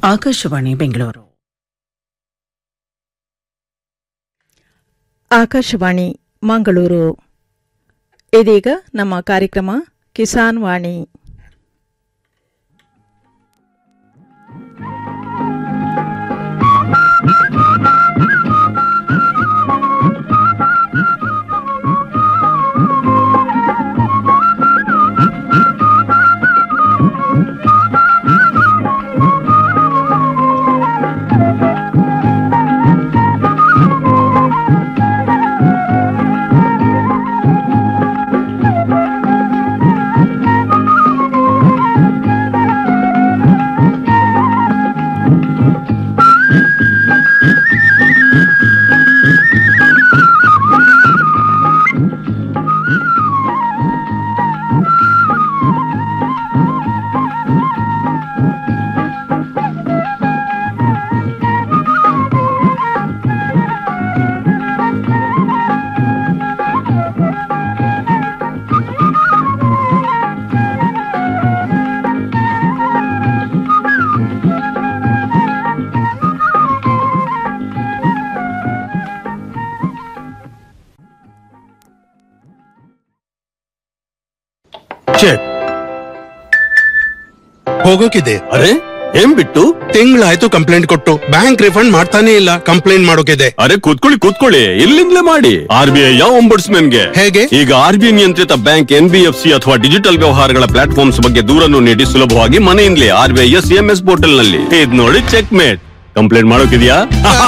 ಆಕಾಶವಾಣಿ ಬೆಂಗಳೂರು ಆಕಾಶವಾಣಿ ಮಂಗಳೂರು ಇದೀಗ ನಮ್ಮ ಕಾರ್ಯಕ್ರಮ ಕಿಸಾನ್ ವಾಣಿ ಚೆಕ್ ಹೋಗೋಕಿದೆ ಅರೆ ಏನ್ ಬಿಟ್ಟು ತಿಂಗಳಾಯ್ತು ಕಂಪ್ಲೇಂಟ್ ಕೊಟ್ಟು ಬ್ಯಾಂಕ್ ರಿಫಂಡ್ ಮಾಡ್ತಾನೆ ಇಲ್ಲ ಕಂಪ್ಲೇಂಟ್ ಮಾಡೋಕಿದೆ ಅರೆ ಕೂತ್ಕೊಳ್ಳಿ ಕೂತ್ಕೊಳ್ಳಿ ಇಲ್ಲಿಂದಲೇ ಮಾಡಿ ಆರ್ ಬಿ ಐ ಗೆ ಹೇಗೆ? ಈಗ ಆರ್ ಬಿ ಐ ನಿಯಂತ್ರಿತ bank N B F C ಅಥವಾ ಡಿಜಿಟಲ್ ವ್ಯವಹಾರಗಳ ಪ್ಲಾಟ್ಫಾರ್ಮ್ಸ್ ಬಗ್ಗೆ ದೂರನ್ನು ನೀಡಿ ಸುಲಭವಾಗಿ ಮನೆಯಿಂದಲೇ R B I S M S portal ನಲ್ಲಿ ಇದ್ ನೋಡಿ ಚೆಕ್ ಮೇಟ್ ಕಂಪ್ಲೇಂಟ್ ಮಾಡೋಕಿದ್ಯಾ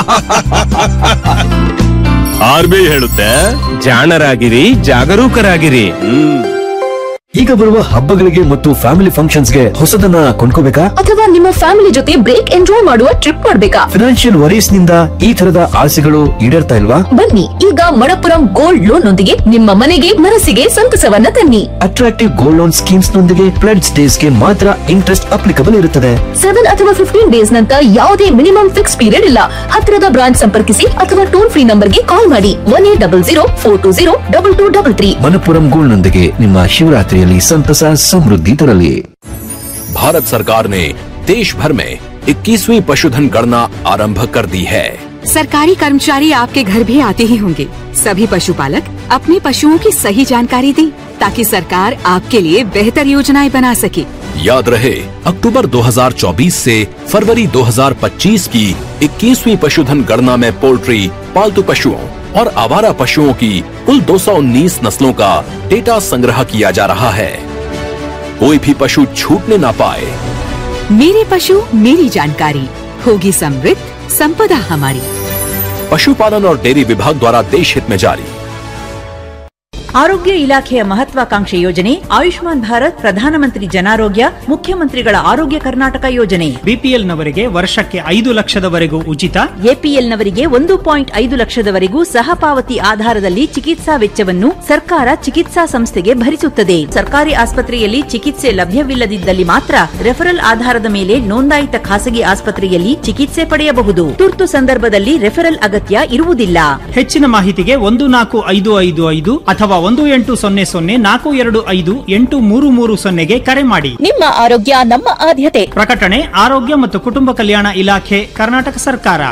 ಆರ್ ಬಿ ಐ ಹೇಳುತ್ತೆ ಜಾಣರಾಗಿರಿ ಜಾಗರೂಕರಾಗಿರಿ ಹ್ಮ್ ಈಗ ಬರುವ ಹಬ್ಬಗಳಿಗೆ ಮತ್ತು ಫ್ಯಾಮಿಲಿ ಫಂಕ್ಷನ್ಸ್ಗೆ ಹೊಸದನ್ನ ಕೊಂಡ್ಕೋಬೇಕಾ ಅಥವಾ ನಿಮ್ಮ ಫ್ಯಾಮಿಲಿ ಜೊತೆ ಬ್ರೇಕ್ ಎಂಜಾಯ್ ಮಾಡುವ ಟ್ರಿಪ್ ಮಾಡ್ಬೇಕಾ ಫಿನಾನ್ಷಿಯಲ್ ವರೀಸ್ ನಿಂದ ಈ ತರದ ಆಸೆಗಳು ಈಡೇರ್ತಾ ಇಲ್ವಾ ಬನ್ನಿ ಈಗ ಮಣಪುರಂ ಗೋಲ್ಡ್ ಲೋನ್ ನೊಂದಿಗೆ ನಿಮ್ಮ ಮನೆಗೆ ಮನಸ್ಸಿಗೆ ಸಂತಸವನ್ನ ತನ್ನಿ ಅಟ್ರಾಕ್ಟಿವ್ ಗೋಲ್ಡ್ ಲೋನ್ ಸ್ಕೀಮ್ಸ್ ನೊಂದಿಗೆ ಪ್ಲೆಡ್ ಡೇಸ್ ಗೆ ಮಾತ್ರ ಇಂಟ್ರೆಸ್ಟ್ ಅಪ್ಲಿಕಬಲ್ ಇರುತ್ತದೆ ಸೆವೆನ್ ಅಥವಾ ಫಿಫ್ಟೀನ್ ಡೇಸ್ ನಂತರ ಯಾವುದೇ ಮಿನಿಮಮ್ ಫಿಕ್ಸ್ ಪೀರಿಯಡ್ ಇಲ್ಲ ಹತ್ತಿರದ ಬ್ರಾಂಚ್ ಸಂಪರ್ಕಿಸಿ ಅಥವಾ ಟೋಲ್ ಫ್ರೀ ನಂಬರ್ಗೆ ಕಾಲ್ ಮಾಡಿ one eight double zero four two zero double two double three Manappuram gold ನೊಂದಿಗೆ ನಿಮ್ಮ ಶಿವರಾತ್ರಿಯಲ್ಲಿ ಸಂತಸ ಸಮೃದ್ಧಿ ತರಲಿ भारत सरकार ने देश भर में 21वीं पशुधन गणना आरंभ कर दी है सरकारी कर्मचारी आपके घर भी आते ही होंगे सभी पशुपालक अपने पशुओं की सही जानकारी दें ताकि सरकार आपके लिए बेहतर योजनाएं बना सके याद रहे अक्टूबर 2024 से फरवरी 2025 की 21वीं पशुधन गणना में पोल्ट्री पालतू पशुओं और आवारा पशुओं की कुल 219 नस्लों का डेटा संग्रह किया जा रहा है कोई भी पशु छूटने ना पाए मेरे पशु मेरी जानकारी होगी समृद्ध संपदा हमारी पशुपालन और डेयरी विभाग द्वारा देश हित में जारी ಆರೋಗ್ಯ ಇಲಾಖೆಯ ಮಹತ್ವಾಕಾಂಕ್ಷೆ ಯೋಜನೆ ಆಯುಷ್ಮಾನ್ ಭಾರತ್ ಪ್ರಧಾನಮಂತ್ರಿ ಜನಾರೋಗ್ಯ ಮುಖ್ಯಮಂತ್ರಿಗಳ ಆರೋಗ್ಯ ಕರ್ನಾಟಕ ಯೋಜನೆ ಬಿಪಿಎಲ್ ನವರಿಗೆ ವರ್ಷಕ್ಕೆ ಐದು ಲಕ್ಷದವರೆಗೂ ಉಚಿತ ಎಪಿಎಲ್ನವರಿಗೆ ಒಂದು ಪಾಯಿಂಟ್ ಐದು ಲಕ್ಷದವರೆಗೂ ಸಹ ಪಾವತಿ ಆಧಾರದಲ್ಲಿ ಚಿಕಿತ್ಸಾ ವೆಚ್ಚವನ್ನು ಸರ್ಕಾರ ಚಿಕಿತ್ಸಾ ಸಂಸ್ಥೆಗೆ ಭರಿಸುತ್ತದೆ ಸರ್ಕಾರಿ ಆಸ್ಪತ್ರೆಯಲ್ಲಿ ಚಿಕಿತ್ಸೆ ಲಭ್ಯವಿಲ್ಲದಿದ್ದಲ್ಲಿ ಮಾತ್ರ ರೆಫರಲ್ ಆಧಾರದ ಮೇಲೆ ನೋಂದಾಯಿತ ಖಾಸಗಿ ಆಸ್ಪತ್ರೆಯಲ್ಲಿ ಚಿಕಿತ್ಸೆ ಪಡೆಯಬಹುದು ತುರ್ತು ಸಂದರ್ಭದಲ್ಲಿ ರೆಫರಲ್ ಅಗತ್ಯ ಇರುವುದಿಲ್ಲ ಹೆಚ್ಚಿನ ಮಾಹಿತಿಗೆ ಒಂದು ನಾಲ್ಕು ಐದು ಐದು ಐದು ಅಥವಾ ಒಂದು ಎಂಟು ಸೊನ್ನೆ ಸೊನ್ನೆ ನಾಲ್ಕು ಎರಡು ಐದು ಎಂಟು ಮೂರು ಮೂರು ಸೊನ್ನೆಗೆ ಕರೆ ಮಾಡಿ ನಿಮ್ಮ ಆರೋಗ್ಯ ನಮ್ಮ ಆದ್ಯತೆ ಪ್ರಕಟಣೆ ಆರೋಗ್ಯ ಮತ್ತು ಕುಟುಂಬ ಕಲ್ಯಾಣ ಇಲಾಖೆ ಕರ್ನಾಟಕ ಸರ್ಕಾರ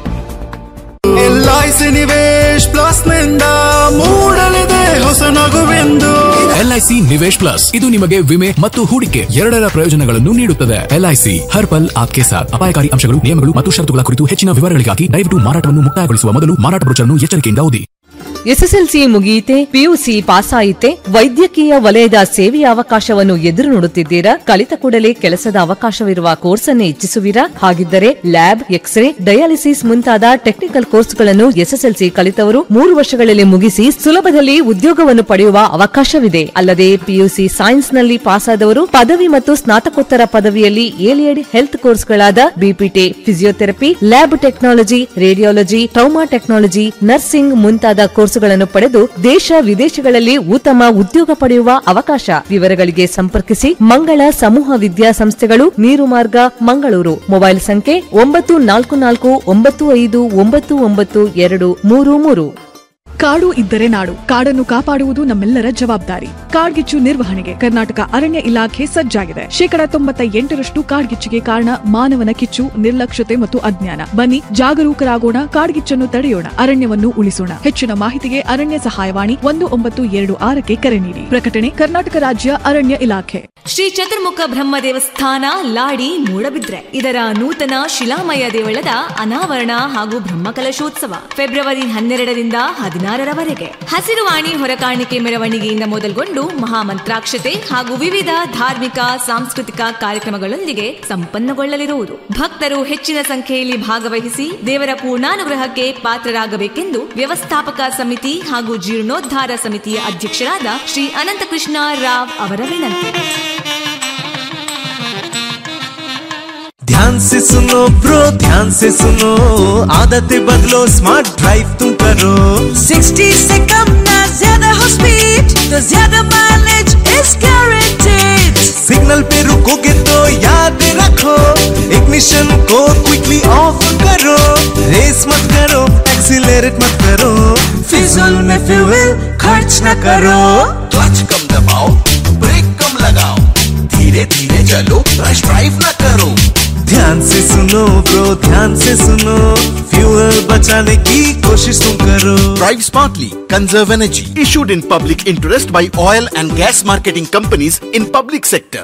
ಎಲ್ಐಸಿ ನಿವೇಶ್ ಪ್ಲಸ್ ನಿಂದ ಮೂಡಲಿದೆ ಹೊಸ ನಗುವೆಂದು ಎಲ್ಐಸಿ ನಿವೇಶ್ ಪ್ಲಸ್ ಇದು ನಿಮಗೆ ವಿಮೆ ಮತ್ತು ಹೂಡಿಕೆ ಎರಡರ ಪ್ರಯೋಜನಗಳನ್ನು ನೀಡುತ್ತದೆ ಎಲ್ಐಸಿ ಹರ್ ಪಲ್ ಆಪ್ಕೆ ಸಾಥ್ ಅಪಾಯಕಾರಿ ಅಂಶಗಳು ನಿಯಮಗಳು ಮತ್ತು ಷರತ್ತುಗಳ ಕುರಿತು ಹೆಚ್ಚಿನ ವಿವರಗಳಿಗಾಗಿ ದಯವಿಟ್ಟು ಮಾರಾಟವನ್ನು ಮುಕ್ತಾಯಗೊಳಿಸುವ ಮೊದಲು ಮಾರಾಟ ಬ್ರೋಚರ್ನ್ನು ಎಚ್ಚರಿಕೆಯಿಂದ ಓದಿ ಎಸ್ಎಸ್ಎಲ್ಸಿ ಮುಗಿಯಿತೆ ಪಿಯುಸಿ ಪಾಸ್ ಆಯಿತೆ ವೈದ್ಯಕೀಯ ವಲಯದ ಸೇವೆಯ ಅವಕಾಶವನ್ನು ಎದುರು ನೋಡುತ್ತಿದ್ದೀರಾ ಕಲಿತ ಕೂಡಲೇ ಕೆಲಸದ ಅವಕಾಶವಿರುವ ಕೋರ್ಸ್ ಅನ್ನು ಇಚ್ಛಿಸುವಿರಾ ಹಾಗಿದ್ದರೆ ಲ್ಯಾಬ್ ಎಕ್ಸ್ರೇ ಡಯಾಲಿಸಿಸ್ ಮುಂತಾದ ಟೆಕ್ನಿಕಲ್ ಕೋರ್ಸ್ಗಳನ್ನು ಎಸ್ಎಸ್ಎಲ್ಸಿ ಕಲಿತವರು ಮೂರು ವರ್ಷಗಳಲ್ಲಿ ಮುಗಿಸಿ ಸುಲಭದಲ್ಲಿ ಉದ್ಯೋಗವನ್ನು ಪಡೆಯುವ ಅವಕಾಶವಿದೆ ಅಲ್ಲದೆ ಪಿಯುಸಿ ಸೈನ್ಸ್ನಲ್ಲಿ ಪಾಸಾದವರು ಪದವಿ ಮತ್ತು ಸ್ನಾತಕೋತ್ತರ ಪದವಿಯಲ್ಲಿ ಏಲಿಯಡ್ ಹೆಲ್ತ್ ಕೋರ್ಸ್ಗಳಾದ BPT physiotherapy lab technology radiology trauma technology nursing ಮುಂತಾದ ಕೋರ್ಸುಗಳನ್ನು ಪಡೆದು ದೇಶ ವಿದೇಶಗಳಲ್ಲಿ ಉತ್ತಮ ಉದ್ಯೋಗ ಪಡೆಯುವ ಅವಕಾಶ ವಿವರಗಳಿಗೆ ಸಂಪರ್ಕಿಸಿ ಮಂಗಳ ಸಮೂಹ ವಿದ್ಯಾಸಂಸ್ಥೆಗಳು ನೀರು ಮಾರ್ಗ ಮಂಗಳೂರು ಮೊಬೈಲ್ ಸಂಖ್ಯೆ ಒಂಬತ್ತು ನಾಲ್ಕು ನಾಲ್ಕು ಒಂಬತ್ತು ಐದು ಒಂಬತ್ತು ಒಂಬತ್ತು ಎರಡು ಮೂರು ಮೂರು ಕಾಡು ಇದ್ದರೆ ನಾಡು ಕಾಡನ್ನು ಕಾಪಾಡುವುದು ನಮ್ಮೆಲ್ಲರ ಜವಾಬ್ದಾರಿ ಕಾಡ್ಗಿಚ್ಚು ನಿರ್ವಹಣೆಗೆ ಕರ್ನಾಟಕ ಅರಣ್ಯ ಇಲಾಖೆ ಸಜ್ಜಾಗಿದೆ ಶೇಕಡ ತೊಂಬತ್ತ ಎಂಟರಷ್ಟು ಕಾಡ್ಗಿಚ್ಚಿಗೆ ಕಾರಣ ಮಾನವನ ಕಿಚ್ಚು ನಿರ್ಲಕ್ಷ್ಯತೆ ಮತ್ತು ಅಜ್ಞಾನ ಬನ್ನಿ ಜಾಗರೂಕರಾಗೋಣ ಕಾಡ್ಗಿಚ್ಚನ್ನು ತಡೆಯೋಣ ಅರಣ್ಯವನ್ನು ಉಳಿಸೋಣ ಹೆಚ್ಚಿನ ಮಾಹಿತಿಗೆ ಅರಣ್ಯ ಸಹಾಯವಾಣಿ ಒಂದು ಒಂಬತ್ತು ಎರಡು ಆರಕ್ಕೆ ಕರೆ ನೀಡಿ ಪ್ರಕಟಣೆ ಕರ್ನಾಟಕ ರಾಜ್ಯ ಅರಣ್ಯ ಇಲಾಖೆ ಶ್ರೀ ಚತುರ್ಮುಖ ಬ್ರಹ್ಮ ದೇವಸ್ಥಾನ ಲಾಡಿ ಮೂಡಬಿದ್ರೆ ಇದರ ನೂತನ ಶಿಲಾಮಯ ದೇವಳದ ಅನಾವರಣ ಹಾಗೂ ಬ್ರಹ್ಮಕಲಶೋತ್ಸವ ಫೆಬ್ರವರಿ ಹನ್ನೆರಡರಿಂದ ಹದಿನಾರರವರೆಗೆ ಹಸಿರುವಾಣಿ ಹೊರಕಾಣಿಕೆ ಮೆರವಣಿಗೆಯಿಂದ ಮೊದಲುಗೊಂಡು ಮಹಾಮಂತ್ರಾಕ್ಷತೆ ಹಾಗೂ ವಿವಿಧ ಧಾರ್ಮಿಕ ಸಾಂಸ್ಕೃತಿಕ ಕಾರ್ಯಕ್ರಮಗಳೊಂದಿಗೆ ಸಂಪನ್ನಗೊಳ್ಳಲಿರುವುದು ಭಕ್ತರು ಹೆಚ್ಚಿನ ಸಂಖ್ಯೆಯಲ್ಲಿ ಭಾಗವಹಿಸಿ ದೇವರ ಪೂರ್ಣಾನುಗ್ರಹಕ್ಕೆ ಪಾತ್ರರಾಗಬೇಕೆಂದು ವ್ಯವಸ್ಥಾಪಕ ಸಮಿತಿ ಹಾಗೂ ಜೀರ್ಣೋದ್ಧಾರ ಸಮಿತಿಯ ಅಧ್ಯಕ್ಷರಾದ ಶ್ರೀ ಅನಂತಕೃಷ್ಣ ರಾವ್ ಅವರ ವಿನಂತಿ ध्यान से सुनो ब्रो ध्यान से सुनो आदतें बदलो स्मार्ट ड्राइव तुम करो 60 से कम ना ज्यादा हो स्पीड तो ज्यादा माइलेज इज गारंटेड सिग्नल पे रुकोगे तो याद रखो इग्निशन को क्विकली ऑफ करो रेस मत करो एक्सीलरेट मत करो फिजूल में फ्यूल खर्च न करो क्लच कम दबाओ ब्रेक कम लगाओ धीरे धीरे चलो रश ड्राइव न करो ध्यान से सुनो ब्रो ध्यान से सुनो फ्यूल बचाने की कोशिश तुम करो Drive smartly, conserve energy. Issued in public interest by oil and gas marketing companies in public sector.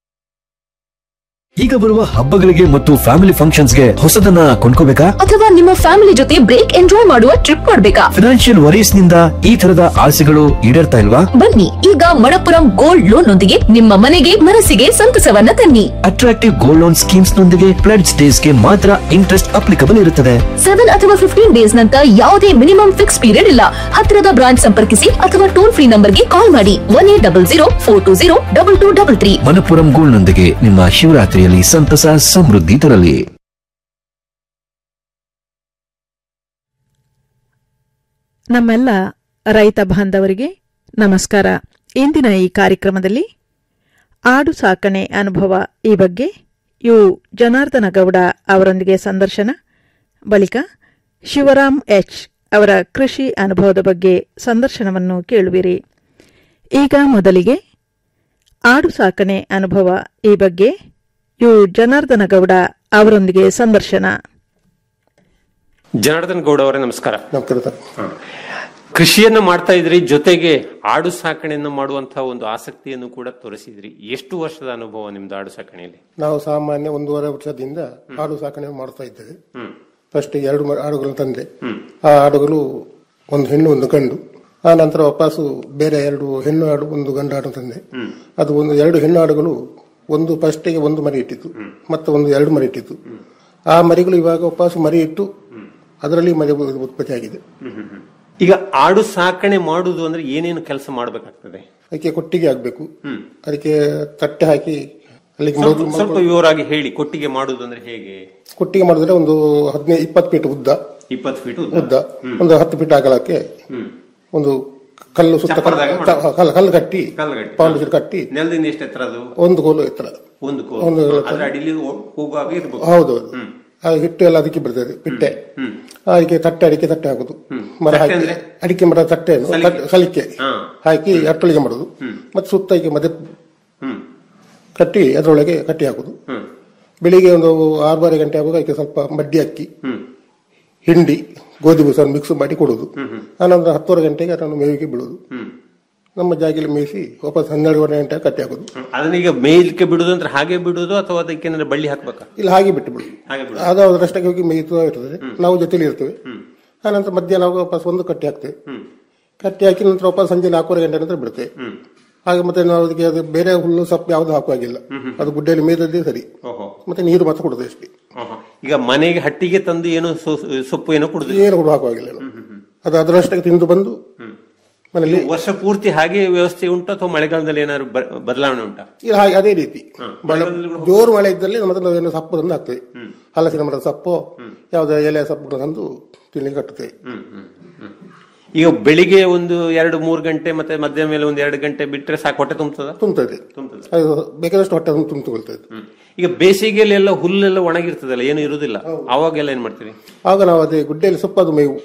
ಈಗ ಬರುವ ಹಬ್ಬಗಳಿಗೆ ಮತ್ತು ಫ್ಯಾಮಿಲಿ ಫಂಕ್ಷನ್ಸ್ಗೆ ಹೊಸದನ್ನ ಕೊಂಡ್ಕೋಬೇಕಾ ಅಥವಾ ನಿಮ್ಮ ಫ್ಯಾಮಿಲಿ ಜೊತೆ ಬ್ರೇಕ್ ಎಂಜಾಯ್ ಮಾಡುವ ಟ್ರಿಪ್ ಮಾಡ್ಬೇಕಾ ಫಿನಾನ್ಷಿಯಲ್ ವರೀಸ್ ನಿಂದ ಈ ತರದ ಆಸೆಗಳು ಈಡೇರ್ತಾ ಇಲ್ವಾ ಬನ್ನಿ ಈಗ ಮಣಪುರಂ ಗೋಲ್ಡ್ ಲೋನ್ ನೊಂದಿಗೆ ನಿಮ್ಮ ಮನೆಗೆ ಮನಸ್ಸಿಗೆ ಸಂತಸವನ್ನ ತನ್ನಿ ಅಟ್ರಾಕ್ಟಿವ್ ಗೋಲ್ಡ್ ಲೋನ್ ಸ್ಕೀಮ್ಸ್ ನೊಂದಿಗೆ ಪ್ಲಡ್ ಡೇಸ್ ಗೆ ಮಾತ್ರ ಇಂಟ್ರೆಸ್ಟ್ ಅಪ್ಲಿಕಬಲ್ ಇರುತ್ತದೆ ಸೆವೆನ್ ಅಥವಾ ಫಿಫ್ಟೀನ್ ಡೇಸ್ ನಂತರ ಯಾವುದೇ ಮಿನಿಮಮ್ ಫಿಕ್ಸ್ ಪೀರಿಯಡ್ ಇಲ್ಲ ಹತ್ತಿರದ ಬ್ರಾಂಚ್ ಸಂಪರ್ಕಿಸಿ ಅಥವಾ ಟೋಲ್ ಫ್ರೀ ನಂಬರ್ಗೆ ಕಾಲ್ ಮಾಡಿ one eight double zero four two zero double two double three Manappuram gold ನೊಂದಿಗೆ ನಿಮ್ಮ ಶಿವರಾತ್ರಿಯಲ್ಲಿ ಸಂತಸ ಸಮೃದ್ಧಿ ತರಲಿ ನಮ್ಮೆಲ್ಲ ರೈತ ಬಾಂಧವರಿಗೆ ನಮಸ್ಕಾರ ಇಂದಿನ ಈ ಕಾರ್ಯಕ್ರಮದಲ್ಲಿ ಆಡು ಸಾಕಣೆ ಅನುಭವ ಈ ಬಗ್ಗೆ ಯು ಜನಾರ್ದನ ಗೌಡ ಅವರೊಂದಿಗೆ ಸಂದರ್ಶನ ಬಳಿಕ ಶಿವರಾಮ್ ಎಚ್ ಅವರ ಕೃಷಿ ಅನುಭವದ ಬಗ್ಗೆ ಸಂದರ್ಶನವನ್ನು ಕೇಳುವಿರಿ ಈಗ ಮೊದಲಿಗೆ ಆಡು ಸಾಕಣೆ ಅನುಭವ ಈ ಬಗ್ಗೆ ಯು ಜನಾರ್ದನ ಗೌಡ ಅವರೊಂದಿಗೆ ಸಂದರ್ಶನ ಜನಾರ್ದನ್ ಗೌಡ ಅವರೇ ನಮಸ್ಕಾರ ಹ. ಕೃಷಿಯನ್ನ ಮಾಡ್ತಾ ಇದ್ರಿ ಜೊತೆಗೆ ಆಡು ಸಾಕಣೆಯನ್ನು ಮಾಡುವಂತಹ ಒಂದು ಆಸಕ್ತಿಯನ್ನು ಕೂಡ ತೋರಿಸಿದ್ರಿ ಎಷ್ಟು ವರ್ಷದ ಅನುಭವ ನಿಮ್ದು ಆಡು ಸಾಕಣೆಯಲ್ಲಿ ನಾವು ಸಾಮಾನ್ಯ ಒಂದೂವರೆ ವರ್ಷದಿಂದ ಆಡು ಸಾಕಣೆ ಮಾಡ್ತಾ ಇದ್ದೇವೆ ಹ್ಮ್ ಫಸ್ಟ್ ಎರಡು ಮ- ಆಡುಗಳು ತಂದೆ ಹ್ಮ್ ಆ ಆಡುಗಳು ಒಂದು ಹೆಣ್ಣು ಒಂದು ಗಂಡು ಆ ನಂತರ ವಾಪಸ್ಸು ಬೇರೆ ಎರಡು ಹೆಣ್ಣು ಆಡು ಒಂದು ಗಂಡು ಆಡು ತಂದೆ ಹ್ಮ್ ಅದು ಒಂದು ಎರಡು ಹೆಣ್ಣು ಆಡುಗಳು ಒಂದು ಫಸ್ಟಿಗೆ ಒಂದು ಮರಿ ಇಟ್ಟಿತ್ತು ಮತ್ತೆ ಒಂದು ಎರಡು ಮರಿ ಇಟ್ಟಿತ್ತು ಆ ಮರಿಗಳು ಇವಾಗ ವಾಪಸ್ ಮರಿ ಇಟ್ಟು ಅದರಲ್ಲಿ ಮರಿ ಉ- ಉತ್ಪತ್ತಿ ಆಗಿದೆ ಹ್ಮ್ ಹ್ಮ್ ಹ್ಮ್. ಈಗ ಆಡು ಸಾಕಣೆ ಮಾಡುದು ಅಂದ್ರೆ ಏನೇನು ಕೆಲಸ ಮಾಡಬೇಕಾಗ್ತದೆ ಅದಕ್ಕೆ ಕೊಟ್ಟಿಗೆ ಆಗ್ಬೇಕು ಹ್ಮ್ ಅದಕ್ಕೆ ತಟ್ಟೆ ಹಾಕಿ ಅಲ್ಲಿಗೆ ಸ್ವಲ್ಪ ಮೊದಲು- ಸ್ವಲ್ಪ ವಿವರವಾಗಿ ಹೇಳಿ ಕೊಟ್ಟಿಗೆ ಮಾಡುದು ಅಂದ್ರೆ ಹೇಗೆ ಕೊಟ್ಟಿಗೆ ಮಾಡಿದ್ರೆ ಒಂದು ಹದಿನೈದು ಇಪ್ಪತ್ತು ಫೀಟ್ ಉದ್ದ ಇಪ್ಪತ್ತು ಫೀಟ್ ಉದ್ದ ಒಂದು ಹತ್ತು ಫೀಟ್ ಅಗಲಕ್ಕೆ ಹ್ಮ್ ಒಂದು ಕಲ್ಲು ಸುತ್ತ ಚಪ್ಪರದಾಗ ಕಲ್ಲು- ಮಾಡೋದು. ಕಲ್ಲು ಕಲ್ಲು ಕಟ್ಟಿ ಕಲ್ಲು ಗಟ್ಟಿ. ಪಾಂಡು ಕಟ್ಟಿ ನೆಲದಿಂದ ಎಷ್ಟು ಎತ್ತರ ಅದು ಒಂದು ಕೋಲು ಎತ್ತರ ಒಂದು ಕೋ ಒಂದು ಅದ್ರ ಅಡಿಲಿ ಹೋ- ಹೋಗುವಾಗ ಇರ್ಬೇಕು ಹೌದೌದು ಹ್ಮ್ ಆ ಹಿಟ್ಟು ಎಲ್ಲ ಅದಕ್ಕೆ ಬರ್ತದೆ ಪಿಟ್ಟೆ ಹ್ಮ್ ಅದಕ್ಕೆ ತಟ್ಟೆ ಅಡಿಕೆ ತಟ್ಟೆ ಹಾಕುದು ಮರ ತಟ್ಟೆ ಹಾಕಿ ಅಂದ್ರೆ? ಅಡಿಕೆ ಮರ ತಟ್ಟೆಯನ್ನು ಸಲಿಕೆ. ತಟ್ಟೆ- ಸಲಿಕೆ ಹಾ. ಹಾಕಿ ಅಟ್ಟಳಿಗೆ ಮಾಡುದು ಹ್ಮ್. ಮತ್ತೆ ಸುತ್ತ ಹೀಗೆ ಮದೆ ಹ್ಮ್ ಕಟ್ಟಿ ಅದರೊಳಗೆ ಕಟ್ಟಿ ಹಾಕುದು ಹ್ಮ್ ಬೆಳಿಗ್ಗೆ ಒಂದು ಆರೂವರೆ ಗಂಟೆ ಆಗುವಾಗ ಅದಕ್ಕೆ ಸ್ವಲ್ಪ ಮಡ್ಡಿ ಅಕ್ಕಿ ಹ್ಮ್ ಹಿಂಡಿ ಗೋಧಿ ಬೂಸ ಮಿಕ್ಸ್ ಮಾಡಿ ಕೊಡುದು ಹ್ಮ್ ಹ್ಮ್ ಆನಂತರ ಹತ್ತುವರೆ ಗಂಟೆಗೆ ಅದನ್ನು ಮೇವಿಗೆ ಬಿಡುದು ಹ್ಮ್ ನಮ್ಮ ಜಾಗಿಲಿ ಮೇಯಿಸಿ ವಾಪಸ್ ಹನ್ನೆರಡುವರೆ ಗಂಟೆ ಕಟ್ಟಿ ಹಾಕುದು ಅದನ್ನ ಈಗ ಮೇಯ್ಲಿಕ್ಕೆ ಬಿಡುದು ಅಂದ್ರೆ ಹಾಗೆ ಬಿಡುದು ಅಥವಾ ಅದಕ್ಕೆ ಏನಾದ್ರು ಬಳ್ಳಿ ಹಾಕ್ಬೇಕಾ ಇಲ್ಲ ಹಾಗೆ ಬಿಟ್ಟು ಬಿಡುದು ಹಾಗೆ ಬಿಡುದು ಅದು ಅದರಷ್ಟಕ್ಕೆ ಹೋಗಿ ಮೇಯ್ತಾ ಇರ್ತದೆ ನಾವು ಜೊತೆಲಿ ಇರ್ತೇವೆ ಆನಂತರ ಮಧ್ಯಾಹ್ನ ಆಗುವಾಗ ವಾಪಸ್ ಒಂದು ಕಟ್ಟಿ ಹಾಕ್ತೇವೆ ಹ್ಮ್ ಕಟ್ಟಿ ಹಾಕಿ ನಂತರ ವಾಪಸ್ ಸಂಜೆ ನಾಲ್ಕೂವರೆ ಗಂಟೆ ನಂತರ ಬಿಡುತ್ತೆ ಹ್ಮ್ ಹಾಗೆ ಮತ್ತೆ ನಾವು ಅದಕ್ಕೆ ಅದು ಬೇರೆ ಹುಲ್ಲು ಸೊಪ್ಪು ಯಾವುದು ಹಾಕುವಾಗಿಲ್ಲ ಅದು ಗುಡ್ಡೆಯಲ್ಲಿ ಮೇಯ್ದದ್ದೇ ಸರಿ ಓಹೋ ಮತ್ತೆ ನೀರು ಮಾತ್ರ ಕೊಡುದು ಅಷ್ಟೇ ಆಹಾ. ಈಗ ಮನೆಗೆ ಹಟ್ಟಿಗೆ ತಂದು ಏನು ಸೊ- ಸೊಪ್ಪು ಏನೋ ಕುಡುದು ಏನು ಕೂಡ ಹಾಕುವಾಗಿಲ್ಲ ನಾವು. ಅದು ಅದರಷ್ಟಕ್ಕೆ ತಿಂದು ಬಂದು ಮನೆಯಲ್ಲಿ ವರ್ಷ ಪೂರ್ತಿ ಹಾಗೆ ವ್ಯವಸ್ಥೆ ಉಂಟು ಅಥವಾ ಮಳೆಗಾಲದಲ್ಲಿ ಏನಾದ್ರು ಬ- ಬದಲಾವಣೆ ಉಂಟಾ ಇಲ್ಲ ಹಾಗೆ ಅದೇ ರೀತಿ ಮಳೆ ಜೋರು ಮಳೆ ಇದ್ದಲ್ಲಿ ಮತ್ತೆ ನಾವೇನು ಸೊಪ್ಪು ತಂದು ಹಾಕ್ತೇವೆ ಹಲಸಿನ ಮರದ ಸೊಪ್ಪು ಯಾವುದೇ ಎಲೆ ಸೊಪ್ಪು ತಂದು ತಿನ್ಲಿಕ್ಕೆ ಕಟ್ಟುತ್ತೇವೆ ಹ್ಮ್, ಹ್ಮ್, ಹ್ಮ್. ಈಗ ಬೆಳಿಗ್ಗೆ ಒಂದು ಎರಡು ಮೂರು ಗಂಟೆ ಮತ್ತೆ ಮಧ್ಯಾಹ್ನ ಮೇಲೆ ಒಂದು ಎರಡು ಗಂಟೆ ಬಿಟ್ರೆ ಸಾಕು ಹೊಟ್ಟೆ ತುಂಬತದ ತುಂಬುತ್ತದೆ ತುಂಬುತ್ತದೆ ಅದು ಬೇಕಾದಷ್ಟು ಹೊಟ್ಟೆ ತುಂಬಿಕೊಳ್ತದೆ ಹ್ಮ್. ಈಗ ಬೇಸಿಗೆಯಲ್ಲಿ ಎಲ್ಲ ಹುಲ್ಲೆಲ್ಲ ಒಣಗಿರ್ತದಲ್ಲ ಏನು ಇರುದಿಲ್ಲ ಅವಾಗೆಲ್ಲ ಏನ್ ಮಾಡ್ತೀರಿ ಆಗ ನಾವು ಅದೇ ಗುಡ್ಡೆಯಲ್ಲಿ ಸೊಪ್ಪು ಅದು ಮೇವು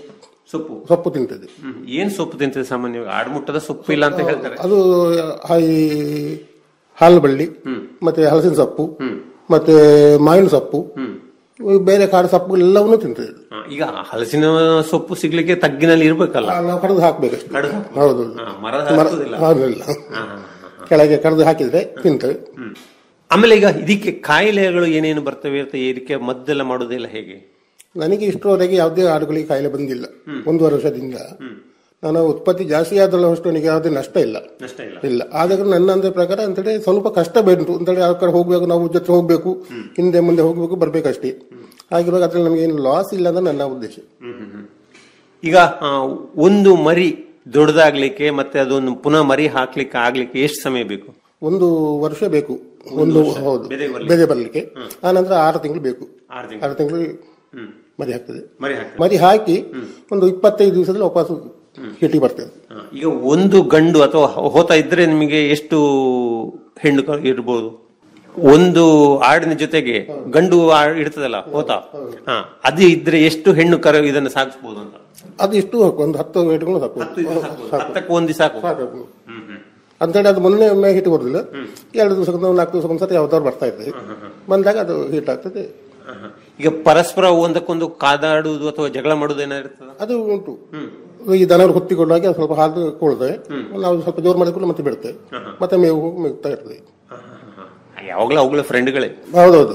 ಸೊಪ್ಪು ಸೊಪ್ಪು ತಿಂತದೆ ಹ್ಮ್. ಏನ್ ಸೊಪ್ಪು ತಿಂತದೆ ಸಾಮಾನ್ಯವಾಗಿ ಆಡ್ಮುಟ್ಟದ ಸೊಪ್ಪು ಇಲ್ಲ ಅಂತ ಹೇಳ್ತಾರೆ ಅದು ಆ ಈ ಹಾಲು ಬಳ್ಳಿ ಮತ್ತೆ ಹಲಸಿನ ಸೊಪ್ಪು ಮತ್ತೆ ಮಾವಿನ ಸೊಪ್ಪು ಇವು ಬೇರೆ ಕಾಡು ಸೊಪ್ಪುಗಳೆಲ್ಲವನ್ನೂ ತಿಂತದೆ ಇದು. ಹಾ, ಈಗ ಹಲಸಿನ ಸೊಪ್ಪು ಸಿಗ್ಲಿಕ್ಕೆ ತಗ್ಗಿನಲ್ಲಿ ಇರ್ಬೇಕಲ್ಲ ಆ, ನಾವು ಕಡ್ದು ಹಾಕ್ಬೇಕಷ್ಟೇ ಕಡ್ದು ಹಾಕ್ಬೇಕು. ಹೌದು ಹಾ, ಮರದ ಮರ- ಹತ್ತುದಿಲ್ಲ. ಹೌದಿಲ್ಲ ಹಾ, ಹಾ, ಕೆಳಗೆ ಕಡ್ದು ಹಾಕಿದ್ರೆ ತಿಂತವೆ ಆಮೇಲೆ ಈಗ ಇದಕ್ಕೆ ಕಾಯಿಲೆಗಳು ಏನೇನು ಬರ್ತವೆ ಅಂತ ಏರಿಕೆ ಮದ್ದೆಲ್ಲ ಮಾಡೋದೆಲ್ಲ ಹೇಗೆ ನನಗೆ ಇಷ್ಟರವರೆಗೆ ಯಾವುದೇ ಆಡುಗಳಿಗೆ ಕಾಯಿಲೆ ಬಂದಿಲ್ಲ ಒಂದೂವರೆ ವರ್ಷದಿಂದ ನಾನು ಉತ್ಪತ್ತಿ ಜಾಸ್ತಿ ಆದಲ್ಲ ಅಷ್ಟು ನನಗೆ ಯಾವುದೇ ನಷ್ಟ ಇಲ್ಲ ನಷ್ಟ ಇಲ್ಲ ಇಲ್ಲ ಆದಾಗ ನನ್ನ ಅಂದ್ರೆ ಪ್ರಕಾರ ಅಂತೇಳಿ ಸ್ವಲ್ಪ ಕಷ್ಟ ಬೇಂಟು ಅಂತೇಳಿ ಆ ಕಡೆ ಹೋಗ್ಬೇಕು ನಾವು ಜೊತೆ ಹೋಗ್ಬೇಕು ಹಿಂದೆ ಮುಂದೆ ಹೋಗ್ಬೇಕು ಬರ್ಬೇಕಷ್ಟೇ ಹಾಗಿರುವಾಗ ಅದ್ರಲ್ಲಿ ನಮಗೆ ಏನು ಲಾಸ್ ಇಲ್ಲ ಅಂತ ನನ್ನ ಉದ್ದೇಶ ಈಗ ಆ, ಒಂದು ಮರಿ ದೊಡ್ಡದಾಗ್ಲಿಕ್ಕೆ ಮತ್ತೆ ಅದೊಂದು ಪುನಃ ಮರಿ ಹಾಕ್ಲಿಕ್ಕೆ ಆಗ್ಲಿಕ್ಕೆ ಎಷ್ಟು ಸಮಯ ಬೇಕು ಒಂದು ವರ್ಷ ಬೇಕು ಒಂದು ವರ್ಷ ಹೌದು ಬೆದೆಗೆ ಬರ್ಲಿಕ್ಕೆ. ಬೆದೆ ಬರಲಿಕ್ಕೆ ಆ ನಂತರ ಆರು ತಿಂಗಳು ಬೇಕು ಆರು ತಿಂಗಳು. ಆರು ತಿಂಗಳು ಮರಿ ಹಾಕ್ತದೆ ಮರಿ ಹಾಕ್ತದೆ. ಮರಿ ಹಾಕಿ ಒಂದು ಇಪ್ಪತ್ತೈದು ದಿವಸದಲ್ಲಿ ವಾಪಸ್ ಹಿಟಿ ಬರ್ತದೆ ಹಾ, ಈಗ ಒಂದು ಗಂಡು ಅಥವಾ ಹೋತ ಇದ್ರೆ ನಿಮಗೆ ಎಷ್ಟು ಹೆಣ್ಣು ಕ- ಇರ್ಬೋದು ಒಂದು ಆಡಿನ ಜೊತೆಗೆ ಗಂಡು ಆ- ಇರ್ತದಲ್ಲ ಹೋತ ಹಾ ಅದು ಇದ್ರೆ ಎಷ್ಟು ಹೆಣ್ಣು ಕರ ಇದನ್ನ ಸಾಗಿಸ್ಬೋದು ಅಂತ ಅದು ಎಷ್ಟು ಹಾಕು ಒಂದು ಹತ್ತು ವೇಟ್ಗಳು ಸಾಕು ಹತ್ತಕ್ಕೆ ಒಂದು ಸಾಕು ಸಾಕು ಅಂತೇಳಿ ಅದು ಮೊನ್ನೆ ಒಮ್ಮೆ ಹಿಟ್ ಬರುದಿಲ್ಲ ಎರಡು ದಿವಸ ನಾಲ್ಕು ದಿವಸ ಒಂದ್ಸತಿ ಯಾವ್ದಾದ್ರು ಬರ್ತಾ ಇರ್ತದೆ ಬಂದಾಗ ಅದು ಹೀಟ್ ಆಗ್ತದೆ ಈಗ ಪರಸ್ಪರ ಒಂದಕ್ಕೊಂದು ಕಾದಾಡುವುದು ಅಥವಾ ಜಗಳ ಮಾಡುವುದು ಏನಾದ್ರು ಇರ್ತದ ಅದು ಉಂಟು ಈ ದನವರು ಹೊತ್ತಿಕೊಂಡಾಗ ಅದು ಸ್ವಲ್ಪ ಹಾಲು ಕೊಳ್ತವೆ ನಾವು ಸ್ವಲ್ಪ ಜೋರು ಮಾಡಿಕೊಂಡು ಮತ್ತೆ ಬಿಡ್ತೇವೆ ಮತ್ತೆ ಮೇವು ಮೇಗ್ತಾ ಇರ್ತದೆ ಯಾವಾಗಲೂ ಅವುಗಳ ಫ್ರೆಂಡ್ಗಳೇ ಹೌದೌದು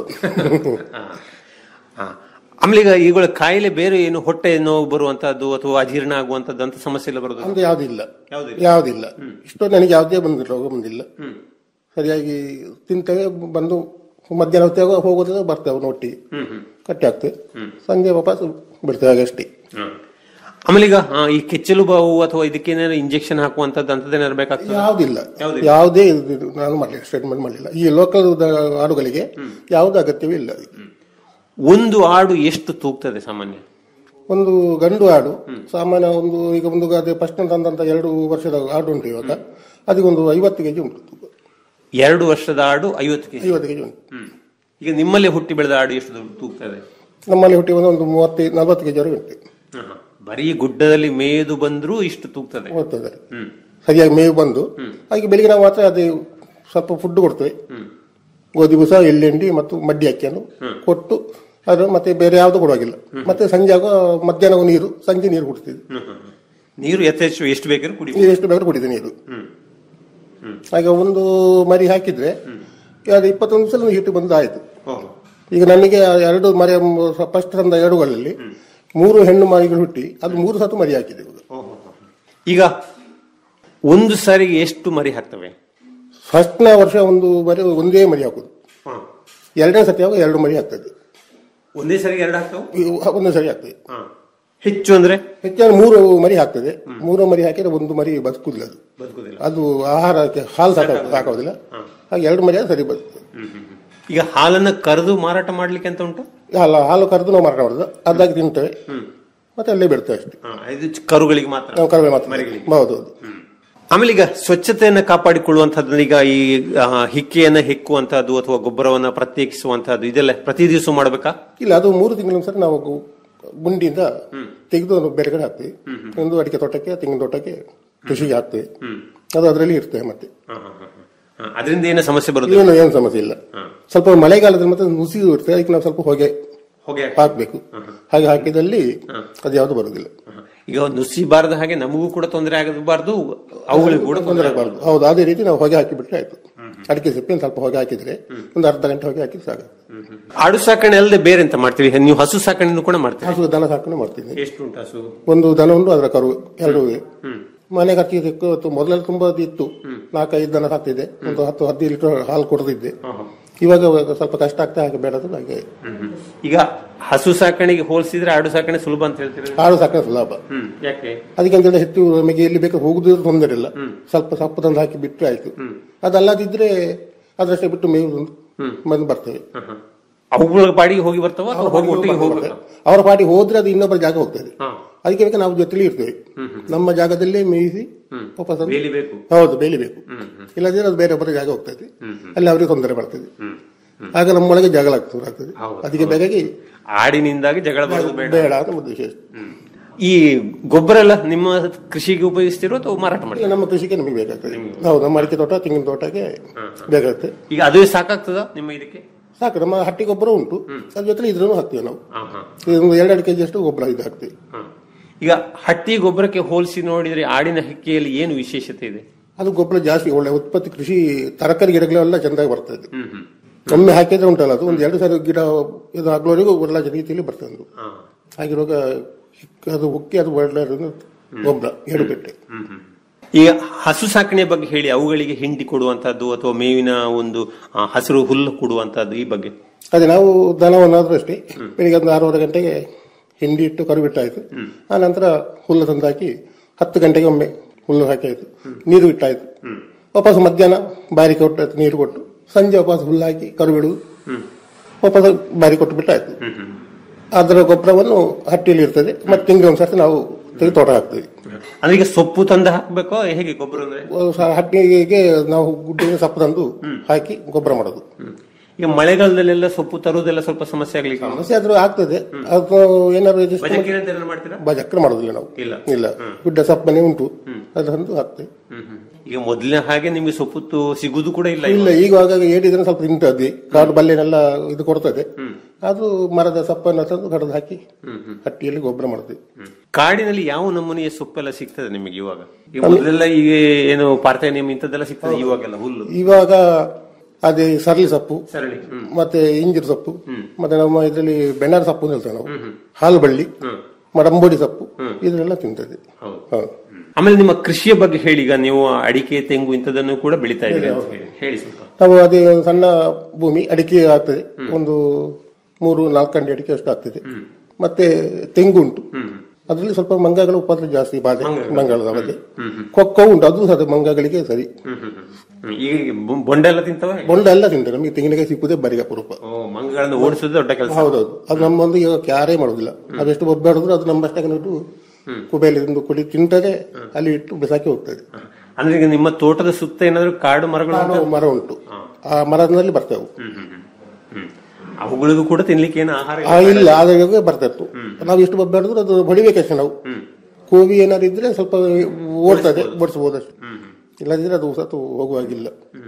ಆಮೇಲೆ ಈಗ ಇವುಗಳ ಕಾಯಿಲೆ ಬೇರೆ ಏನು ಹೊಟ್ಟೆ ನೋವು ಬರುವಂತದ್ದು ಅಥವಾ ಅಜೀರ್ಣ ಆಗುವಂತದ್ದು ಅಂತ ಸಮಸ್ಯೆ ಎಲ್ಲ ಬರೋದು ಅಂತ ಯಾವ್ದಿಲ್ಲ ಯಾವುದಿಲ್ಲ? ಯಾವ್ದಿಲ್ಲ ಇಷ್ಟು ನನಗೆ ಯಾವುದೇ ಬಂದಿಲ್ಲ ರೋಗ ಬಂದಿಲ್ಲ ಸರಿಯಾಗಿ ತಿಂತೇವೆ ಬಂದು ಮಧ್ಯಾಹ್ನ ಹೊತ್ತಿಗೆ ಹೋಗೋದು ಬರ್ತೇವೆ ಒಟ್ಟಿಗೆ ಕಟ್ಟಿ ಹಾಕ್ತೇವೆ ಸಂಜೆ ವಾಪಸ್ ಬಿಡ್ತೇವೆ ಹಾಗೆ ಅಷ್ಟೇ ಆಮೇಲೆ ಈಗ ಆ, ಈ ಕೆಚ್ಚಲು ಬಾವು ಅಥವಾ ಇದಕ್ಕೇನಾದ್ರು ಇಂಜೆಕ್ಷನ್ ಹಾಕುವಂತದ್ದು ಅಂತದ್ದೇನಾದ್ರು ಬೇಕಾಗ್ತದೆ ಯಾವುದಿಲ್ಲ ಯಾವುದಿಲ್ಲ. ಯಾವುದೇ ಇದು- ಇದು ನಾನು ಮಾಡಲಿಲ್ಲ ಸ್ಟೇಟ್ಮೆಂಟ್ ಮಾಡಲಿಲ್ಲ ಈ ಲೋಕಲ್ ಆಡುಗಳಿಗೆ ಯಾವುದೇ ಅಗತ್ಯವೇ ಇಲ್ಲ ಒಂದು ಆಡು ಎಷ್ಟು ತೂಗ್ತದೆ ಸಾಮಾನ್ಯ ಒಂದು ಗಂಡು ಆಡು ಸಾಮಾನ್ಯ ಒಂದು ಈಗ ಒಂದು ಅದೇ ಫಸ್ಟ್ ತಂದಂತ ಎರಡು ವರ್ಷದ ಆಡು ಉಂಟು ಇವಾಗ ಅದಕ್ಕೆ ಒಂದು ಐವತ್ತು ಕೆಜಿ ಉಂಟು ಎರಡು ವರ್ಷದ ಆಡು ಐವತ್ತು ಕೆಜಿ ಐವತ್ತು ಕೆಜಿ ಉಂಟು ಈಗ ನಿಮ್ಮಲ್ಲಿ ಹುಟ್ಟಿ ಬೆಳೆದ ಆಡು ಎಷ್ಟು ದೊಡ್ಡ ತೂಗ್ತದೆ ನಮ್ಮಲ್ಲಿ ಹುಟ್ಟಿ ಒಂದು ಒಂದು ಮೂವತ್ತೈದು ನಲವತ್ತು ಕೆಜಿ ವರೆಗೆ ಉಂಟು ಬರೀ ಗುಡ್ಡದಲ್ಲಿ ಮೇದು ಬಂದ್ರೂ ಇಷ್ಟು ತೂಗ್ತದೆ ಹೋಗ್ತದೆ ಸರಿಯಾಗಿ ಮೇವು ಬಂದು ಹಾಗೆ ಬೆಳಿಗ್ಗೆ ನಾವು ಮಾತ್ರ ಅದೇ ಸ್ವಲ್ಪ ಫುಡ್ ಕೊಡ್ತೇವೆ ಗೋಧಿ ಬೂಸ ಎಳ್ಳೆಂಡಿ ಮತ್ತು ಮಡ್ಡಿ ಅಕ್ಕಿಯನ್ನು ಕೊಟ್ಟು ಅದು ಮತ್ತೆ ಬೇರೆ ಯಾವುದು ಕೊಡುವಾಗಿಲ್ಲ ಮತ್ತೆ ಸಂಜೆ ಆಗೋ ಮಧ್ಯಾಹ್ನ ನೀರು ಸಂಜೆ ನೀರು ಕುಡಿತೀವಿ ನೀರು ಯಥೇಚ್ಛ ಎಷ್ಟು ಬೇಕಾದ್ರೂ ಕುಡಿ ನೀರು ಎಷ್ಟು ಬೇಕಾದ್ರೂ ಕುಡಿತೀವಿ ನೀರು ಹಾಗೆ ಒಂದು ಮರಿ ಹಾಕಿದ್ರೆ ಅದು ಇಪ್ಪತ್ತೊಂದು ಸಲ ಹಿಟ್ಟು ಬಂದು ಆಯ್ತು ಈಗ ನನಗೆ ಆ ಎರಡು ಮರಿ ಫಸ್ಟ್ ತಂದ ಎರಡುಗಳಲ್ಲಿ ಮೂರು ಹೆಣ್ಣು ಮರಿಗಳು ಹುಟ್ಟಿ ಅದು ಮೂರು ಸತ್ತು ಮರಿ ಹಾಕಿದೆ ಇವಾಗ. ಈಗ ಒಂದು ಸಾರಿಗೆ ಎಷ್ಟು ಮರಿ ಹಾಕ್ತವೆ ಫಸ್ಟ್ನ ವರ್ಷ ಒಂದು ಮರಿ ಒಂದೇ ಮರಿ ಹಾಕುದು ಎರಡನೇ ಸತಿ ಆಗುವಾಗ ಎರಡು ಮರಿ ಆಗ್ತದೆ ಒಂದೇ ಸಾರಿಗೆ ಎರಡು ಹಾಕ್ತವೆ ಇವು ಒಂದೇ ಸರಿ ಆಗ್ತದೆ ಹೆಚ್ಚು ಅಂದ್ರೆ ಹೆಚ್ಚಾಗಿ ಮೂರು ಮರಿ ಹಾಕ್ತದೆ ಮೂರು ಮರಿ ಹಾಕಿದ್ರೆ ಒಂದು ಮರಿ ಬದುಕುದಿಲ್ಲ ಅದು ಬದುಕುದಿಲ್ಲ ಅದು ಆಹಾರಕ್ಕೆ ಹಾಲು ಸಾಕ ಸಾಕೋದಿಲ್ಲ ಹಾಗೆ ಎರಡು ಮರಿ ಆದ್ರೆ ಸರಿ ಬರ್ತದೆ ಈಗ ಹಾಲನ್ನ ಕರೆದು ಮಾರಾಟ ಮಾಡ್ಲಿಕ್ಕೆ ಅಂತ ಉಂಟು ಅಲ್ಲ ಹಾಲು ಕರೆದು ನಾವು ಮಾರಾಟ ಮಾಡುದು ಅದಾಗಿ ತಿಂತೇವೆ ಮತ್ತೆ ಅಲ್ಲೇ ಬಿಡ್ತೇವೆ ಅಷ್ಟೇ ಹಾ, ಇದು ಚ- ಕರುಗಳಿಗೆ ಮಾತ್ರ ನಾವು ಕಡಿಮೆ ಮಾತ್ರ ಮರಿಗಳಿಗೆ. ಹೌದು ಹೌದು ಆಮೇಲೆ ಈಗ ಸ್ವಚ್ಛತೆಯನ್ನ ಕಾಪಾಡಿಕೊಳ್ಳುವಂತದ್ದು ಈಗ ಈ ಆ, ಹಿಕ್ಕೆಯನ್ನ ಹೆಕ್ಕುವಂತಹದ್ದು ಅಥವಾ ಗೊಬ್ಬರವನ್ನ ಪ್ರತ್ಯೇಕಿಸುವಂತಹದ್ದು ಇದೆಲ್ಲ ಪ್ರತಿ ದಿವಸ ಮಾಡಬೇಕಾ ಇಲ್ಲ ಅದು ಮೂರು ತಿಂಗಳಿನ ನಾವು ಗು- ಗುಂಡಿಯಿಂದ ತೆಗೆದು ಅದು ಬೇರೆ ಕಡೆ ಹಾಕ್ತೀವಿ ಒಂದು ಅಡಿಕೆ ತೋಟಕ್ಕೆ ತೆಂಗಿನ ತೋಟಕ್ಕೆ ಕೃಷಿಗೆ ಹಾಕ್ತೀವಿ ಅದು ಅದರಲ್ಲಿ ಇರ್ತೇವೆ ಮತ್ತೆ ಅದರಿಂದ ಏನು ಸಮಸ್ಯೆ ಬರುದಿಲ್ಲ ಏನು ಏನು ಸಮಸ್ಯೆ ಇಲ್ಲ ಸ್ವಲ್ಪ ಮಳೆಗಾಲದಲ್ಲಿ ಮತ್ತೆ ನುಸಿ ಇರ್ತದೆ ಅದಕ್ಕೆ ನಾವು ಸ್ವಲ್ಪ ಹೊಗೆ ಹೊಗೆ ಹಾಕ್ಬೇಕು ಹಾಗೆ ಹಾಕಿದಲ್ಲಿ ಅದು ಯಾವುದು ಬರುದಿಲ್ಲ ಈಗ ನುಸಿ ಬಾರದ ಹಾಗೆ ನಮಗೂ ಕೂಡ ತೊಂದರೆ ಆಗಬಾರ್ದು ಅವುಗಳಿಗೂ ಕೂಡ ತೊಂದರೆ ಆಗಬಾರ್ದು ಹೌದು ಅದೇ ರೀತಿ ನಾವು ಹೊಗೆ ಹಾಕಿಬಿಟ್ರೆ ಆಯ್ತು ಅಡಿಕೆ ಸಿಪ್ಪೆ ಸ್ವಲ್ಪ ಹೊಗೆ ಹಾಕಿದ್ರೆ ಒಂದು ಅರ್ಧ ಗಂಟೆ ಹೊಗೆ ಹಾಕಿ ಸಾಕು ಆಡು ಸಾಕಣೆ ಅಲ್ಲದೆ ಬೇರೆ ಎಂತ ಮಾಡ್ತೀವಿ ನೀವು ಹಸು ಸಾಕಣೆಯನ್ನು ಕೂಡ ಮಾಡ್ತೀವಿ ಹಸು ದನ ಸಾಕಣೆ ಮಾಡ್ತೀನಿ ಎಷ್ಟು ಉಂಟು ಹಸು ಒಂದು ದನ ಉಂಟು ಅದರ ಕರು ಎರಡು ಇವೆ. ಮನೆ ಖರ್ಚಿಗೆ ಸಿಕ್ಕು ಮೊದಲೆಲ್ಲ ತುಂಬಾ ಇತ್ತು ನಾಲ್ಕೈದು ದನ ಸಾಕ್ತಿದ್ದೆ ಒಂದು ಹತ್ತು ಹದಿನೈದು ಲೀಟರ್ ಹಾಲು ಕೊಡ್ತಿದ್ದೆ ಇವಾಗ ಸ್ವಲ್ಪ ಕಷ್ಟ ಆಗ್ತಾ ಹಾಗೆ ಬೇಡ ಅಂತ ಹಾಗೆ ಈಗ ಹಸು ಸಾಕಣೆಗೆ ಹೋಲಿಸಿದ್ರೆ ಆಡು ಸಾಕಣೆ ಸುಲಭ ಅಂತ ಹೇಳ್ತೀರಿ ಹಾಲು ಸಾಕಣೆ ಸುಲಭ ಹ್ಮ್ ಯಾಕೆ ಅದಕ್ಕೆ ಅಂತೇಳಿ ಹೆಚ್ಚು ನಮಗೆ ಎಲ್ಲಿ ಬೇಕು ಹೋಗುದು ತೊಂದರೆ ಇಲ್ಲ ಸ್ವಲ್ಪ ಸಪ್ಪು ತಂದು ಹಾಕಿ ಬಿಟ್ಟರೆ ಆಯ್ತು ಅದಲ್ಲದಿದ್ರೆ ಅದರಷ್ಟೇ ಬಿಟ್ಟು ಮೇವು ಬಂದು ಬರ್ತೇವೆ ಅವುಗಳ ಪಾಡಿಗೆ ಹೋಗಿ ಬರ್ತಾವ ಅಥವಾ ಹೋಗಿ ಒಟ್ಟಿಗೆ ಹೋಗ್ಬೇಕಾ ಅವರ ಪಾಟಿ ಹೋದ್ರೆ ಅದು ಇನ್ನೊಬ್ಬರ ಜಾಗ ಹೋಗ್ತದೆ ಅದಕ್ಕೆ ಬೇಕು ನಾವು ಜೊತೆಲಿ ಇರ್ತೇವೆ ನಮ್ಮ ಜಾಗದಲ್ಲೇ ಮೇಯಿಸಿ ವಾಪಸ್ ಅದು- ಬೇಲಿ ಬೇಕು. ಹೌದು ಬೇಲಿಬೇಕು ಇಲ್ಲದಿದ್ರೆ ಅದು ಬೇರೆ ಒಬ್ಬರ ಜಾಗ ಹೋಗ್ತದೆ ಅಲ್ಲಿ ಅವರಿಗೆ ತೊಂದರೆ ಬರ್ತದೆ ಆಗ ನಮ್ಮೊಳಗೆ ಜಗಳ ಆಗ್ತದೆ ಆಗ್ತದೆ ಅದಕ್ಕೆ ಬೇಕಾಗಿ ಆಡಿನಿಂದಾಗಿ ಜಗಳ ಬರೋದು ಬೇಡ ಬೇಡ ಅಂತ ಉದ್ದೇಶ ಈ ಗೊಬ್ಬರ ಎಲ್ಲ ನಿಮ್ಮ ಕೃಷಿಗೆ ಉಪಯೋಗಿಸ್ತಿರೋ ಅಥವಾ ಮಾರಾಟ ಇಲ್ಲ, ಮಾಡ್ತೀರಾ ನಮ್ಮ ಕೃಷಿಗೆ ನಮಗೆ ಬೇಕಾಗ್ತದೆ ಹೌದು ನಮ್ಮ ಅಡಿಕೆ ತೋಟ ತೆಂಗಿನ ತೋಟಕ್ಕೆ ಬೇಕಾಗುತ್ತೆ ಈಗ ಅದೇ ಸಾಕಾಗ್ತದ ನಿಮ್ಮ ಇದಕ್ಕೆ ಸಾಕು ನಮ್ಮ ಹಟ್ಟಿ ಗೊಬ್ಬರ ಉಂಟು ಅದ್ರ ಜೊತೆ ಇದ್ರೂ ಹಾಕ್ತೀವಿ ನಾವು ಹಾ, ಹಾ. ಇದೊಂದು ಎರಡೆರಡು ಕೆಜಿ ಅಷ್ಟು ಗೊಬ್ಬರ ಇದು ಹಾಕ್ತೀವಿ ಈಗ ಹಟ್ಟಿ ಗೊಬ್ಬರಕ್ಕೆ ಹೋಲಿಸಿ ನೋಡಿದ್ರೆ ಆಡಿನ ಹಕ್ಕಿಯಲ್ಲಿ ಏನು ವಿಶೇಷತೆ ಇದೆ ಅದು ಗೊಬ್ಬರ ಜಾಸ್ತಿ ಒಳ್ಳೆ ಉತ್ಪತ್ತಿ ಕೃಷಿ ತರಕಾರಿ ಗಿಡಗಳೆಲ್ಲ ಚೆಂದಾಗಿ ಬರ್ತದೆ ಒಮ್ಮೆ ಹಾಕಿದ್ರೆ ಉಂಟಲ್ಲ ಅದು ಒಂದು ಎರಡು ಸಾರಿ ಗಿಡ ಇದು ಆಗ್ಲವರೆಗೂ ಒಳ್ಳೆ ರೀತಿಯಲ್ಲಿ ಬರ್ತದೆ ಅದು ಹಾಗಿರುವಾಗ ಹಿಕ್- ಅದು ಉಕ್ಕಿ ಅದು ಒಳ್ಳೆ ಗೊಬ್ಬರ ಎರಡು ಪೆಟ್ಟೆ ಈಗ ಹಸು ಸಾಕಣೆ ಬಗ್ಗೆ ಹೇಳಿ ಅವುಗಳಿಗೆ ಹಿಂಡಿ ಕೊಡುವಂತದ್ದು ಅಥವಾ ಮೇವಿನ ಒಂದು ಆ, ಹಸಿರು ಹುಲ್ಲು ಕೊಡುವಂತದ್ದು ಈ ಬಗ್ಗೆ ಅದೇ ನಾವು ದನವನ್ನಾದ್ರೂ ಅಷ್ಟೇ ಬೆಳಿಗ್ಗೆ ಒಂದು ಆರೂವರೆ ಗಂಟೆಗೆ ಹಿಂಡಿ ಇಟ್ಟು ಕರು ಬಿಟ್ಟಾಯ್ತು ಆ ನಂತರ ಹುಲ್ಲು ತಂದು ಹಾಕಿ ಹತ್ತು ಗಂಟೆಗೆ ಒಮ್ಮೆ ಹುಲ್ಲು ಹಾಕಿ ಆಯ್ತು ನೀರು ಇಟ್ಟಾಯ್ತು ವಾಪಸ್ ಮಧ್ಯಾಹ್ನ ಬಾರಿ ಕೊಟ್ಟು ನೀರು ಕೊಟ್ಟು ಸಂಜೆ ವಾಪಸ್ ಹುಲ್ಲು ಹಾಕಿ ಕರು ಬಿಡುದು ವಾಪಸ್ ಬಾರಿ ಕೊಟ್ಟು ಬಿಟ್ಟಾಯ್ತು ಅದರ ಗೊಬ್ಬರವನ್ನು ಹಟ್ಟಿಯಲ್ಲಿ ಇರ್ತದೆ ಮತ್ತೆ ತಿಂಗಳಿಗೆ ಒಂದ್ಸರ್ತಿ ನಾವು ತೆಗೆದು ತೋಟ ಹಾಕ್ತೀವಿ ಅಂದ್ರೆ ಈಗ ಸೊಪ್ಪು ತಂದು ಹಾಕ್ಬೇಕೋ ಹೇಗೆ ಗೊಬ್ಬರ ಅಂದ್ರೆ ಸ- ಹಟ್ಟಿಗೆ ನಾವು ಗುಡ್ಡಿನ ಸಪ್ಪು ತಂದು ಹಾಕಿ ಗೊಬ್ಬರ ಮಾಡೋದು ಈಗ ಮಳೆಗಾಲದಲ್ಲೆಲ್ಲ ಸೊಪ್ಪು ತರುವುದೆಲ್ಲ ಸ್ವಲ್ಪ ಸಮಸ್ಯೆ ಆಗ್ಲಿಕ್ಕೆ ಸಮಸ್ಯೆ ಆದ್ರೂ ಆಗ್ತದೆ ಅದು ಏನಾದ್ರು adjust ಮಾಡಿ- ಬಜಕ್ಕೆ ಏನಾದ್ರು ಮಾಡ್ತೀರಾ ಬಜಕ್ರ ಮಾಡೋದಿಲ್ಲ ನಾವು ಇಲ್ಲ ಇಲ್ಲ ಗುಡ್ಡ ಸಪ್ಪನೆ ಉಂಟು ಅದಂತೂ ಹಾಕ್ತೇವೆ ಈಗ ಮೊದಲಿನ ಹಾಗೆ ನಿಮ್ಗೆ ಸೊಪ್ಪು ತು- ಸಿಗುದು ಕೂಡ ಇಲ್ಲ ಇಲ್ಲ ಈಗ ಆಗಾಗ ಏಡಿದ್ರೆ ಸ್ವಲ್ಪ ತಿಂತದೆ ಕಾಡು ಬಲ್ಲೆನೆಲ್ಲ ಇದು ಕೊಡ್ತದೆ ಅದು ಮರದ ಸಪ್ಪನ್ನು ತಂದು ಕಡ್ದು ಹಾಕಿ ಹಟ್ಟಿಯಲ್ಲಿ ಗೊಬ್ಬರ ಮಾಡ್ತೀವಿ ಕಾಡಿನಲ್ಲಿ ಯಾವ ನಮೂನೆಯ ಸೊಪ್ಪೆಲ್ಲ ಸಿಗ್ತದೆ ನಿಮಗೆ ಇವಾಗ ಈಗ ಮೊದಲೆಲ್ಲ ಈಗ ಏನು ಪಾರ್ಥೇನಿಯಂ ಇಂಥದ್ದೆಲ್ಲ ಸಿಗ್ತದೆ ಇವಾಗೆಲ್ಲ ಹುಲ್ಲು ಇವಾಗ ಅದೇ ಸರಳಿ ಸೊಪ್ಪು ಸರಳಿ ಹ್ಮ್. ಮತ್ತೆ ಇಂಜಿರ್ ಸೊಪ್ಪು ಮತ್ತೆ ನಮ್ಮ ಇದರಲ್ಲಿ ಬೆಣ್ಣಾರ ಸೊಪ್ಪು ಅಂತ ಹೇಳ್ತೇವೆ ನಾವು ಹಾಲು ಬಳ್ಳಿ ಮಡಂಬೋಡಿ ಸೊಪ್ಪು ಇದನ್ನೆಲ್ಲ ತಿಂತದೆ ಹೌದು ಆಮೇಲೆ ನಿಮ್ಮ ಕೃಷಿಯ ಬಗ್ಗೆ ಹೇಳಿ ಈಗ ನೀವು ಅಡಿಕೆ ತೆಂಗು ಇಂಥದನ್ನು ಕೂಡ ಬೆಳಿತಾ ಇದ್ದೀರಿ ಅಂತ ಹೇಳಿ ಹೇಳಿ ಸ್ವಲ್ಪ ನಾವು ಅದೇ ಒಂದು ಸಣ್ಣ ಭೂಮಿ ಅಡಿಕೆ ಆಗ್ತದೆ ಒಂದು ಮೂರು ನಾಲ್ಕು ಗಂಟೆ ಅಡಿಕೆ ಅಷ್ಟು ಆಗ್ತದೆ ಮತ್ತೆ ತೆಂಗು ಉಂಟು ಅದರಲ್ಲಿ ಸ್ವಲ್ಪ ಮಂಗಗಳ ಉಪದ್ರ ಜಾಸ್ತಿ ಬಾಧೆ ಮಂಗಳದ ಬಗ್ಗೆ ಕೊಕ್ಕೋ ಉಂಟು ಅದು ಸಹ ಮಂಗಗಳಿಗೆ ಸರಿ ಹ್ಮ್. ಈಗ ಬೊ- ಬೊಂಡ ಎಲ್ಲ ತಿಂತವ ಬೊಂಡ ಎಲ್ಲ ತಿಂತಾರೆ ನಮಗೆ ತೆಂಗಿನಕಾಯಿ ಸಿಕ್ಕುದೇ ಬರಿಗ ಅಪರೂಪ ಓ ಮಂಗಗಳನ್ನು ಓಡಿಸೋದು ದೊಡ್ಡ ಕೆಲಸ ಹೌದೌದು ಅದು ನಮ್ಮೊಂದು ಈಗ ಕ್ಯಾರೇ ಮಾಡುದಿಲ್ಲ ಅದೆಷ್ಟು ಒಬ್ಬಾಡಿದ್ರು ಅದು ನಮ್ಮಷ್ಟಕ್ಕೆ ಇಟ್ಟು ಕುಬೇಲಿ ತಿಂದು ಕುಡಿ ತಿಂತದೆ ಅಲ್ಲಿ ಇಟ್ಟು ಬಿಸಾಕಿ ಹೋಗ್ತದೆ ಅಂದ್ರೆ ಈಗ ನಿಮ್ಮ ತೋಟದ ಸುತ್ತ ಏನಾದ್ರು ಕಾಡು ಮರಗಳು ಉಂಟಾ? ಕಾಡು ಮರ ಉಂಟು ಆ ಮರದಲ್ಲಿ ಬರ್ತೇವೆ ಅವುಗಳಿಗೂ ಕೂಡ ತಿನ್ಲಿಕ್ಕೆ ಏನು ಆಹಾರ ಆ ಇಲ್ಲ ಆದಾಗ ಬರ್ತಾ ಇತ್ತು ನಾವು ಎಷ್ಟು ಒಬ್ಬಾಡಿದ್ರು ಅದು ಹೊಡಿಬೇಕಷ್ಟೇ ನಾವು ಕೋವಿ ಏನಾದ್ರು ಇದ್ರೆ ಸ್ವಲ್ಪ ಓಡ್ತದೆ ಬಡಿಸಬಹುದು ಅಷ್ಟೇ ಇಲ್ಲದಿದ್ರೆ ಅದು ಸತ್ತು ಹೋಗುವಾಗಿಲ್ಲ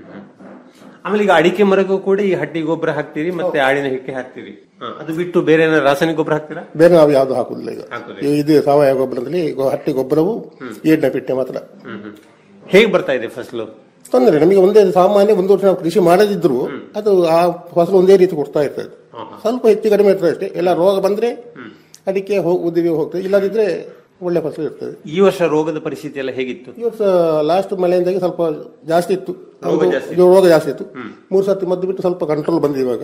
ಆಮೇಲೆ ಈಗ ಅಡಿಕೆ ಮರಕ್ಕೂ ಕೂಡ ಈ ಹಟ್ಟಿ ಗೊಬ್ಬರ ಹಾಕ್ತೀರಿ ಮತ್ತೆ ಆಡಿನ ಹಿಕ್ಕೆ ಹಾಕ್ತೀರಿ ಹ, ಅದು ಬಿಟ್ಟು ಬೇರೆ ಏನಾದ್ರು ರಾಸಾಯನಿಕ ಗೊಬ್ಬರ ಹಾಕ್ತೀರಾ ಬೇರೆ ನಾವು ಯಾವ್ದು ಹಾಕುದಿಲ್ಲ ಈಗ ಹಾಕುದಿಲ್ಲ. ಈ- ಇದು ಸಾವಯವ ಗೊಬ್ಬರದಲ್ಲಿ ಗೊ- ಹಟ್ಟಿ ಗೊಬ್ಬರವು ಏಡ್ನ ಪಿಟ್ಟೆ ಮಾತ್ರ ಹೇಗೆ ಬರ್ತಾ ಇದೆ ಫಸಲು ತೊಂದರೆ ನಮಗೆ ಒಂದೇ ಸಾಮಾನ್ಯ ಒಂದು ವರ್ಷ ನಾವು ಕೃಷಿ ಮಾಡದಿದ್ರು ಅದು ಆ ಫಸಲು ಒಂದೇ ರೀತಿ ಕೊಡ್ತಾ ಇರ್ತದೆ ಸ್ವಲ್ಪ ಹೆಚ್ಚು ಕಡಿಮೆ ಇರ್ತದೆ ಅಷ್ಟೇ ಎಲ್ಲ ರೋಗ ಬಂದ್ರೆ ಅಡಿಕೆ ಹೋಗ್ ಉದ್ದಿಗೆ ಹೋಗ್ತದೆ ಇಲ್ಲದಿದ್ರೆ ಒಳ್ಳೆ ಫಸಲು ಇರ್ತದೆ ಈ ವರ್ಷ ರೋಗದ ಪರಿಸ್ಥಿತಿ ಎಲ್ಲ ಹೇಗಿತ್ತು ಈ ವರ್ಷ ಲಾಸ್ಟ್ ಮಳೆಯಿಂದಾಗಿ ಸ್ವಲ್ಪ ಜಾಸ್ತಿ ಇತ್ತು ರೋಗ ಒಂದು- ಜಾಸ್ತಿ ಇದು ರೋಗ ಜಾಸ್ತಿ ಇತ್ತು ಮೂರು ಸರ್ತಿ ಮದ್ದು ಬಿಟ್ಟು ಸ್ವಲ್ಪ ಕಂಟ್ರೋಲ್ ಬಂದಿದೆ ಇವಾಗ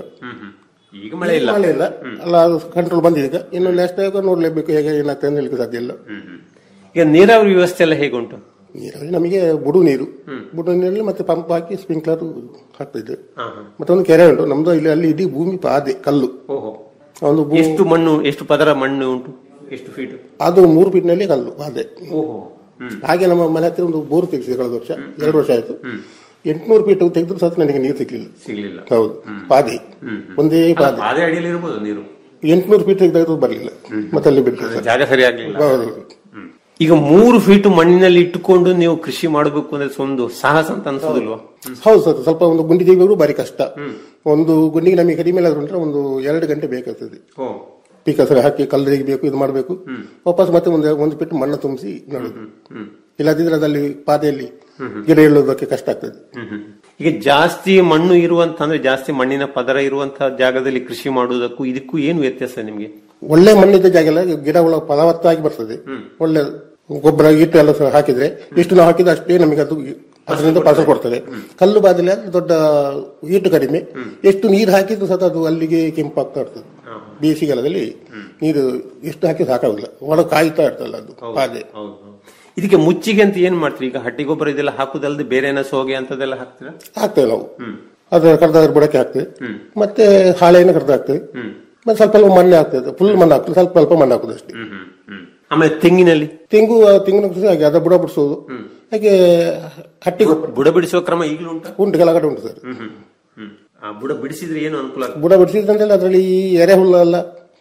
ಈಗ ಮಳೆ ಇಲ್ಲ ಮಳೆ ಇಲ್ಲ ಅಲ್ಲ ಕಂಟ್ರೋಲ್ ಬಂದಿದೆ ಈಗ ಇನ್ನು ನೆಕ್ಸ್ಟ್ ನೋಡ್ಲೇಬೇಕು ಹೇಗೆ ಏನಾಗ್ತದೆ ಅಂತ ಹೇಳಿಕ್ಕೆ ಸಾಧ್ಯ ಇಲ್ಲ ಈಗ ನೀರಾವರಿ ವ್ಯವಸ್ಥೆ ಎಲ್ಲ ಹೇಗುಂಟು ನೀರಾವರಿ ನಮಗೆ ಬುಡು ನೀರು ಬುಡು ನೀರಲ್ಲಿ ಮತ್ತೆ ಪಂಪ್ ಹಾಕಿ ಸ್ಪ್ರಿಂಕ್ಲರ್ ಹಾಕ್ತಿದ್ದೆ ಮತ್ತೆ ಒಂದು ಕೆರೆ ಉಂಟು ನಮ್ದು ಇಲ್ಲಿ ಅಲ್ಲಿ ಇಡೀ ಭೂಮಿ ಪಾದೆ ಕಲ್ಲು ಓಹೋ ಒಂದು ಭೂ- ಎಷ್ಟು ಮಣ್ಣು ಎಷ್ಟು ಪದರ ಮಣ್ಣು ಉಂಟು ಎಷ್ಟು ಫೀಟ್ ಅದು ಮೂರು ಫೀಟ್ನಲ್ಲಿ ಕಲ್ಲು ಪಾದೆ ಓಹೋ ಹ್ಮ್ ಹಾಗೆ ನಮ್ಮ ಮನೆ ಹತ್ತಿರ ಒಂದು ಬೋರ್ ತೆಗೆಸಿದೆ ಕಳೆದ ವರ್ಷ ಎರಡು ವರ್ಷ ಆಯ್ತು ಎಂಟ್ನೂರು ಫೀಟ್ ತೆಗೆದ್ರು ಸಹ ನನಗೆ ನೀರು ಸಿಗ್ಲಿಲ್ಲ ಸಿಗ್ಲಿಲ್ಲ ಹೌದು ಪಾದೆ ಒಂದೇ ಅಲ್ಲ, ಪಾದೆ ಪಾದೆ ಅಡಿಯಲ್ಲಿ ಇರ್ಬೋದು ನೀರು ಎಂಟ್ನೂರು ಫೀಟ್ ತೆಗೆದು ಬರಲಿಲ್ಲ ಮತ್ತೆ ಅಲ್ಲಿ ಬಿಟ್ಟು ಜಾಗ ಸರಿ ಆಗ್ಲಿಲ್ಲ ಹೌದು ಈಗ ಮೂರು ಫೀಟ್ ಮಣ್ಣಿನಲ್ಲಿ ಇಟ್ಟುಕೊಂಡು ನೀವು ಕೃಷಿ ಮಾಡಬೇಕು ಅಂದ್ರೆ ಒಂದು ಸಾಹಸ ಅಂತ ಅನ್ಸೋದಿಲ್ವಾ ಹೌದು ಸರ್ ಸ್ವಲ್ಪ ಒಂದು ಗುಂಡಿ ತೆಗೆಯುವುದು ಬಾರಿ ಕಷ್ಟ ಒಂದು ಗುಂಡಿಗೆ ನಮಗೆ ಕಡಿಮೆ ಆದ್ರೂ ಉಂಟ್ರೆ ಒಂದು ಎರಡು ಗಂಟೆ ಬೇಕಾಗ್ತದೆ ಓ ಪೀಕ ಸರಿ ಹಾಕಿ ಕಲ್ಲು ತೆಗಿಬೇಕು ಇದು ಮಾಡಬೇಕು ವಾಪಸ್ ಮತ್ತೆ ಒಂದು ಒಂದು ಬಿಟ್ಟು ಮಣ್ಣು ತುಂಬಿಸಿ ನೋಡುದು ಇಲ್ಲದಿದ್ರೆ ಅದಲ್ಲಿ ಪಾದೆಯಲ್ಲಿ ಗಿಡ ಇಳುವುದಕ್ಕೆ ಕಷ್ಟ ಆಗ್ತದೆ ಈಗ ಜಾಸ್ತಿ ಮಣ್ಣು ಇರುವಂತ ಅಂದ್ರೆ ಜಾಸ್ತಿ ಮಣ್ಣಿನ ಪದರ ಇರುವಂತಹ ಜಾಗದಲ್ಲಿ ಕೃಷಿ ಮಾಡುವುದಕ್ಕೂ ಇದಕ್ಕೂ ಏನು ವ್ಯತ್ಯಾಸ ನಿಮ್ಗೆ ಒಳ್ಳೆ ಮಣ್ಣಿದ್ದ ಜಾಗ ಎಲ್ಲ ಗಿಡ ಒಳ ಫಲವತ್ತಾಗಿ ಬರ್ತದೆ ಒಳ್ಳೆ ಗೊಬ್ಬರ ಇಟ್ಟು ಎಲ್ಲ ಸಹ ಹಾಕಿದ್ರೆ ಎಷ್ಟು ನಾವು ಹಾಕಿದ್ರೆ ಅಷ್ಟೇ ನಮಗೆ ಅದು ಅದರಿಂದ ಫಸಲು ಕೊಡ್ತದೆ ಕಲ್ಲು ಬಾದಲ್ಲಿ ಆದ್ರೆ ದೊಡ್ಡ ಈಟು ಕಡಿಮೆ ಎಷ್ಟು ನೀರು ಹಾಕಿದ್ರು ಸಹ ಅದು ಅಲ್ಲಿಗೆ ಕೆಂಪಾಗ್ತಾ ಇರ್ತದೆ ಬೇಸಿಗೆಲದಲ್ಲಿ ನೀರು ಎಷ್ಟು ಹಾಕಿ ಸಾಕಾಗಿಲ್ಲ ಒಳ ಕಾಯ್ತಾ ಇರ್ತಲ್ಲ ಅದು ಪಾದೆ ಹೌದು ಹೌದು. ಇದಕ್ಕೆ ಮುಚ್ಚಿಗೆ ಅಂತ ಏನ್ ಮಾಡ್ತೀರಿ ಈಗ ಹಟ್ಟಿ ಗೊಬ್ಬರ ಇದೆಲ್ಲ ಹಾಕುದಲ್ದೆ ಬೇರೆ ಏನೋ ಸೋಗೆ ಅಂತದೆಲ್ಲ ಹಾಕ್ತೀರಾ ಹಾಕ್ತೇವೆ ನಾವು ಅದು ಕಡ್ದ ಬುಡಕ್ಕೆ ಹಾಕ್ತೇವೆ ಮತ್ತೆ ಹಾಳೆಯನ್ನು ಕಡ್ದು ಹಾಕ್ತೇವೆ ಮತ್ತೆ ಸ್ವಲ್ಪ ಸ್ವಲ್ಪ ಮಣ್ಣೆ ಹಾಕ್ತದೆ ಫುಲ್ ಮಣ್ಣು ಹಾಕ್ತದೆ ಸ್ವಲ್ಪ ಸ್ವಲ್ಪ ಮಣ್ಣು ಹಾಕುದು ಅಷ್ಟೇ ಆಮೇಲೆ ತೆಂಗಿನಲ್ಲಿ ತೆಂಗು ಆ ತೆಂಗಿನ ಕೃಷಿ ಹಾಗೆ ಅದ ಬುಡ ಬಿಡಿಸೋದು ಹಾಗೆ ಹಟ್ಟಿ ಗೊಬ್ಬರ ಬುಡ ಬಿಡಿಸುವ ಕ್ರಮ ಈಗಲೂ ಉಂಟಾ ಉಂಟು ಕೆಳಗಡೆ ಉಂಟು ಸರ್ ಆ ಬುಡ ಬಿಡಿಸಿದ್ರೆ ಏನು ಅನುಕೂಲ ಆಗ್ತದೆ? ಬುಡ ಬಿಡಿಸಿದ್ರಂತೆಲ್ಲ ಅದರಲ್ಲಿ ಈ ಎರೆಹುಲ್ಲ ಎಲ್ಲ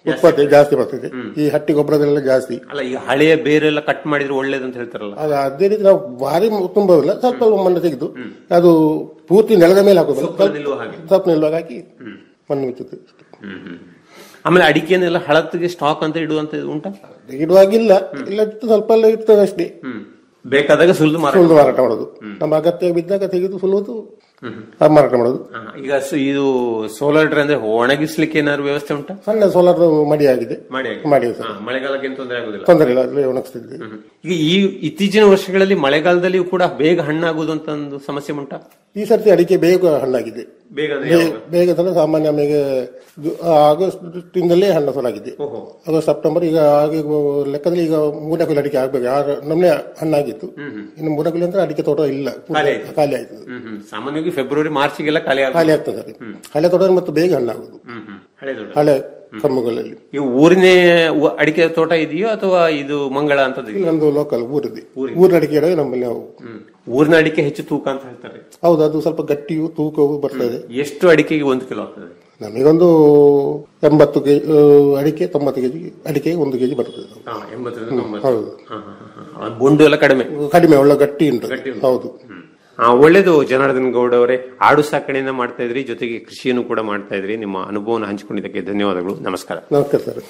ಉತ್ಪತ್ತಿ ಜಾಸ್ತಿ ಬರ್ತದೆ ಈ ಹಟ್ಟಿ ಗೊಬ್ಬರದೆಲ್ಲ ಜಾಸ್ತಿ ಅಲ್ಲ ಈಗ ಹಳೆಯ ಬೇರೆಲ್ಲ ಕಟ್ ಮಾಡಿದ್ರೆ ಒಳ್ಳೇದಂತ ಹೇಳ್ತಾರಲ್ಲ ಅದು ಅದೇ ರೀತಿ ನಾವು ಭಾರಿ ತುಂಬುದಿಲ್ಲ ಸ್ವಲ್ಪ ಮಣ್ಣು ತೆಗೆದು ಅದು ಪೂರ್ತಿ ನೆಲದ ಮೇಲೆ ಹಾಕೋದು ಸ್ವಲ್ಪ ನಿಲ್ಲುವ ಹಾಗೆ. ಸ್ವಲ್ಪ ನಿಲ್ಲುವಾಗ ಹಾಕಿ ಮಣ್ಣು ಮುಚ್ಚುತ್ತೆ ಆಮೇಲೆ ಅಡಿಕೆನೆಲ್ಲ ಹಳತ್ತಿಗೆ ಸ್ಟಾಕ್ ಅಂತ ಇಡುವಂತ ಉಂಟಾ ಇಡುವಾಗಿಲ್ಲ ಇಲ್ಲ ಇಟ್ಟು ಸ್ವಲ್ಪ ಎಲ್ಲ ಇರ್ತದೆ ಅಷ್ಟೇ ಬೇಕಾದಾಗ ಸುಲಿದು ಮಾರಾಟ ಸುಲಿದು ಮಾರಾಟ ಮಾಡೋದು ನಮ್ಮ ಅಗತ್ಯ ಬಿದ್ದಾಗ ತೆಗೆದು ಸುಲುವುದು ಆ ಮಾರಾಟ ಮಾಡೋದು ಹಾ, ಈಗ ಸ- ಇದು ಸೋಲಾರ್ ಡ್ರೈ ಅಂದ್ರೆ ಒಣಗಿಸ್ಲಿಕ್ಕೆ ಏನಾದ್ರು ವ್ಯವಸ್ಥೆ ಉಂಟಾ ಸಣ್ಣ ಸೋಲಾರ್ ಮಡಿ ಆಗಿದೆ ಮಾಡಿ ಮಾಡಿ ಸರ್ ಹಾ, ಮಳೆಗಾಲಕ್ಕೆ ಏನು ತೊಂದರೆ ಆಗುದಿಲ್ಲ ತೊಂದರೆ ಇಲ್ಲ ಅಲ್ಲೇ ಒಣಗಿಸ್ತಿದ್ವಿ ಈಗ ಈ ಇತ್ತೀಚಿನ ವರ್ಷಗಳಲ್ಲಿ ಮಳೆಗಾಲದಲ್ಲಿಯೂ ಕೂಡ ಬೇಗ ಹಣ್ಣಾಗುವುದು ಅಂತ ಒಂದು ಸಮಸ್ಯೆ ಉಂಟಾ ಈ ಸರ್ತಿ ಅಡಿಕೆ ಬೇಗ ಹಣ್ಣಾಗಿದೆ ಬೇಗ ಅಂದ್ರೆ ಬೇ- ಯಾವಾಗ? ಬೇಗ ಅಂದ್ರೆ ಸಾಮಾನ್ಯ ನಮಗೆ ಜು- ಆಗಸ್ಟ್ ಇಂದಲೇ ಹಣ್ಣು ಶುರುವಾಗಿದೆ ಆಗಸ್ಟ್ ಸೆಪ್ಟೆಂಬರ್ ಈಗ ಹಾಗೆ ಲೆಕ್ಕದಲ್ಲಿ ಈಗ ಮೂರನೇ ಕೊಯ್ಲು ಅಡಿಕೆ ಆಗ್ಬೇಕು ಆರು ನಮ್ಮನೆ ಹಣ್ಣಾಗಿತ್ತು ಇನ್ನು ಮೂರನೇ ಕೊಯ್ಲು ಅಂದ್ರೆ ಅಡಿಕೆ ತೋಟ ಇಲ್ಲ ಪೂರ್ತಿ ಖಾಲಿ ಆಯ್ತು. ಖಾಲಿ ಆಯ್ತು ಹ್ಮ್, ಹ್ಮ್. ಸಾಮಾನ್ಯವಾಗಿ ಫೆಬ್ರವರಿ ಮಾರ್ಚ್ಗೆಲ್ಲ ಖಾಲಿ ಆಗುತ್ತೆ. ಖಾಲಿ ಆಗ್ತದೆ ಅದು. ಹಳೆ ತೋಟ ಮತ್ತು ಬೇಗ ಹಣ್ಣಾಗುದು ಹ್ಮ್, ಹ್ಮ್. ಹಳೆ ದೊಡ್ಡ. ಹಳೆ ಕಮ್ಮುಗಳಲ್ಲಿ ಈ ಊರಿನೇ ಉ- ಅಡಿಕೆ ತೋಟ ಇದೆಯೋ ಅಥವಾ ಇದು ಮಂಗಳ ಅಂತದ್ದು ಇದೆಯೋ? ನಮ್ದು ಲೋಕಲ್ ಊರಿದೆ ಊರಿನ ಅಡಿಕೆ ಗಿಡ ನಮ್ಮಲ್ಲಿ ನಾವು ಊರಿನ ಅಡಿಕೆ ಹೆಚ್ಚು ತೂಕ ಅಂತ ಹೇಳ್ತಾರೆ ಹೌದು ಅದು ಸ್ವಲ್ಪ ಗಟ್ಟಿಯು ತೂಕವು ಬರ್ತದೆ ಎಷ್ಟು ಅಡಿಕೆಗೆ ಒಂದು ಕಿಲೋ ಆಗ್ತದೆ ನಮಗೊಂದು ಎಂಬತ್ತು ಕೆಜಿ ಅಡಿಕೆ ತೊಂಬತ್ತು ಕೆಜಿ ಅಡಿಕೆ ಒಂದು ಕೆಜಿ ಬರ್ತದೆ ಹಾ, ಎಂಬತ್ತರಿಂದ ತೊಂಬತ್ತು. ಹೌದು ಹಾ, ಹಾ, ಹಾ, ಹಾ. ಅದು ಬೊಂಡು ಎಲ್ಲ ಕಡಿಮೆ ಕಡಿಮೆ ಒಳ್ಳೆ ಗಟ್ಟಿ ಉಂಟು ಹೌದು ಆ, ಒಳ್ಳೇದು ಜನಾರ್ದನ್ ಗೌಡ ಅವರೇ ಆಡು ಸಾಕಣೆಯನ್ನ ಮಾಡ್ತಾ ಇದ್ರಿ ಜೊತೆಗೆ ಕೃಷಿಯನ್ನು ಕೂಡ ಮಾಡ್ತಾ ಇದ್ರಿ ನಿಮ್ಮ ಅನುಭವವನ್ನು ಹಂಚಿಕೊಂಡಿದ್ದಕ್ಕೆ ಧನ್ಯವಾದಗಳು ನಮಸ್ಕಾರ ನಮಸ್ಕಾರ ಸರ್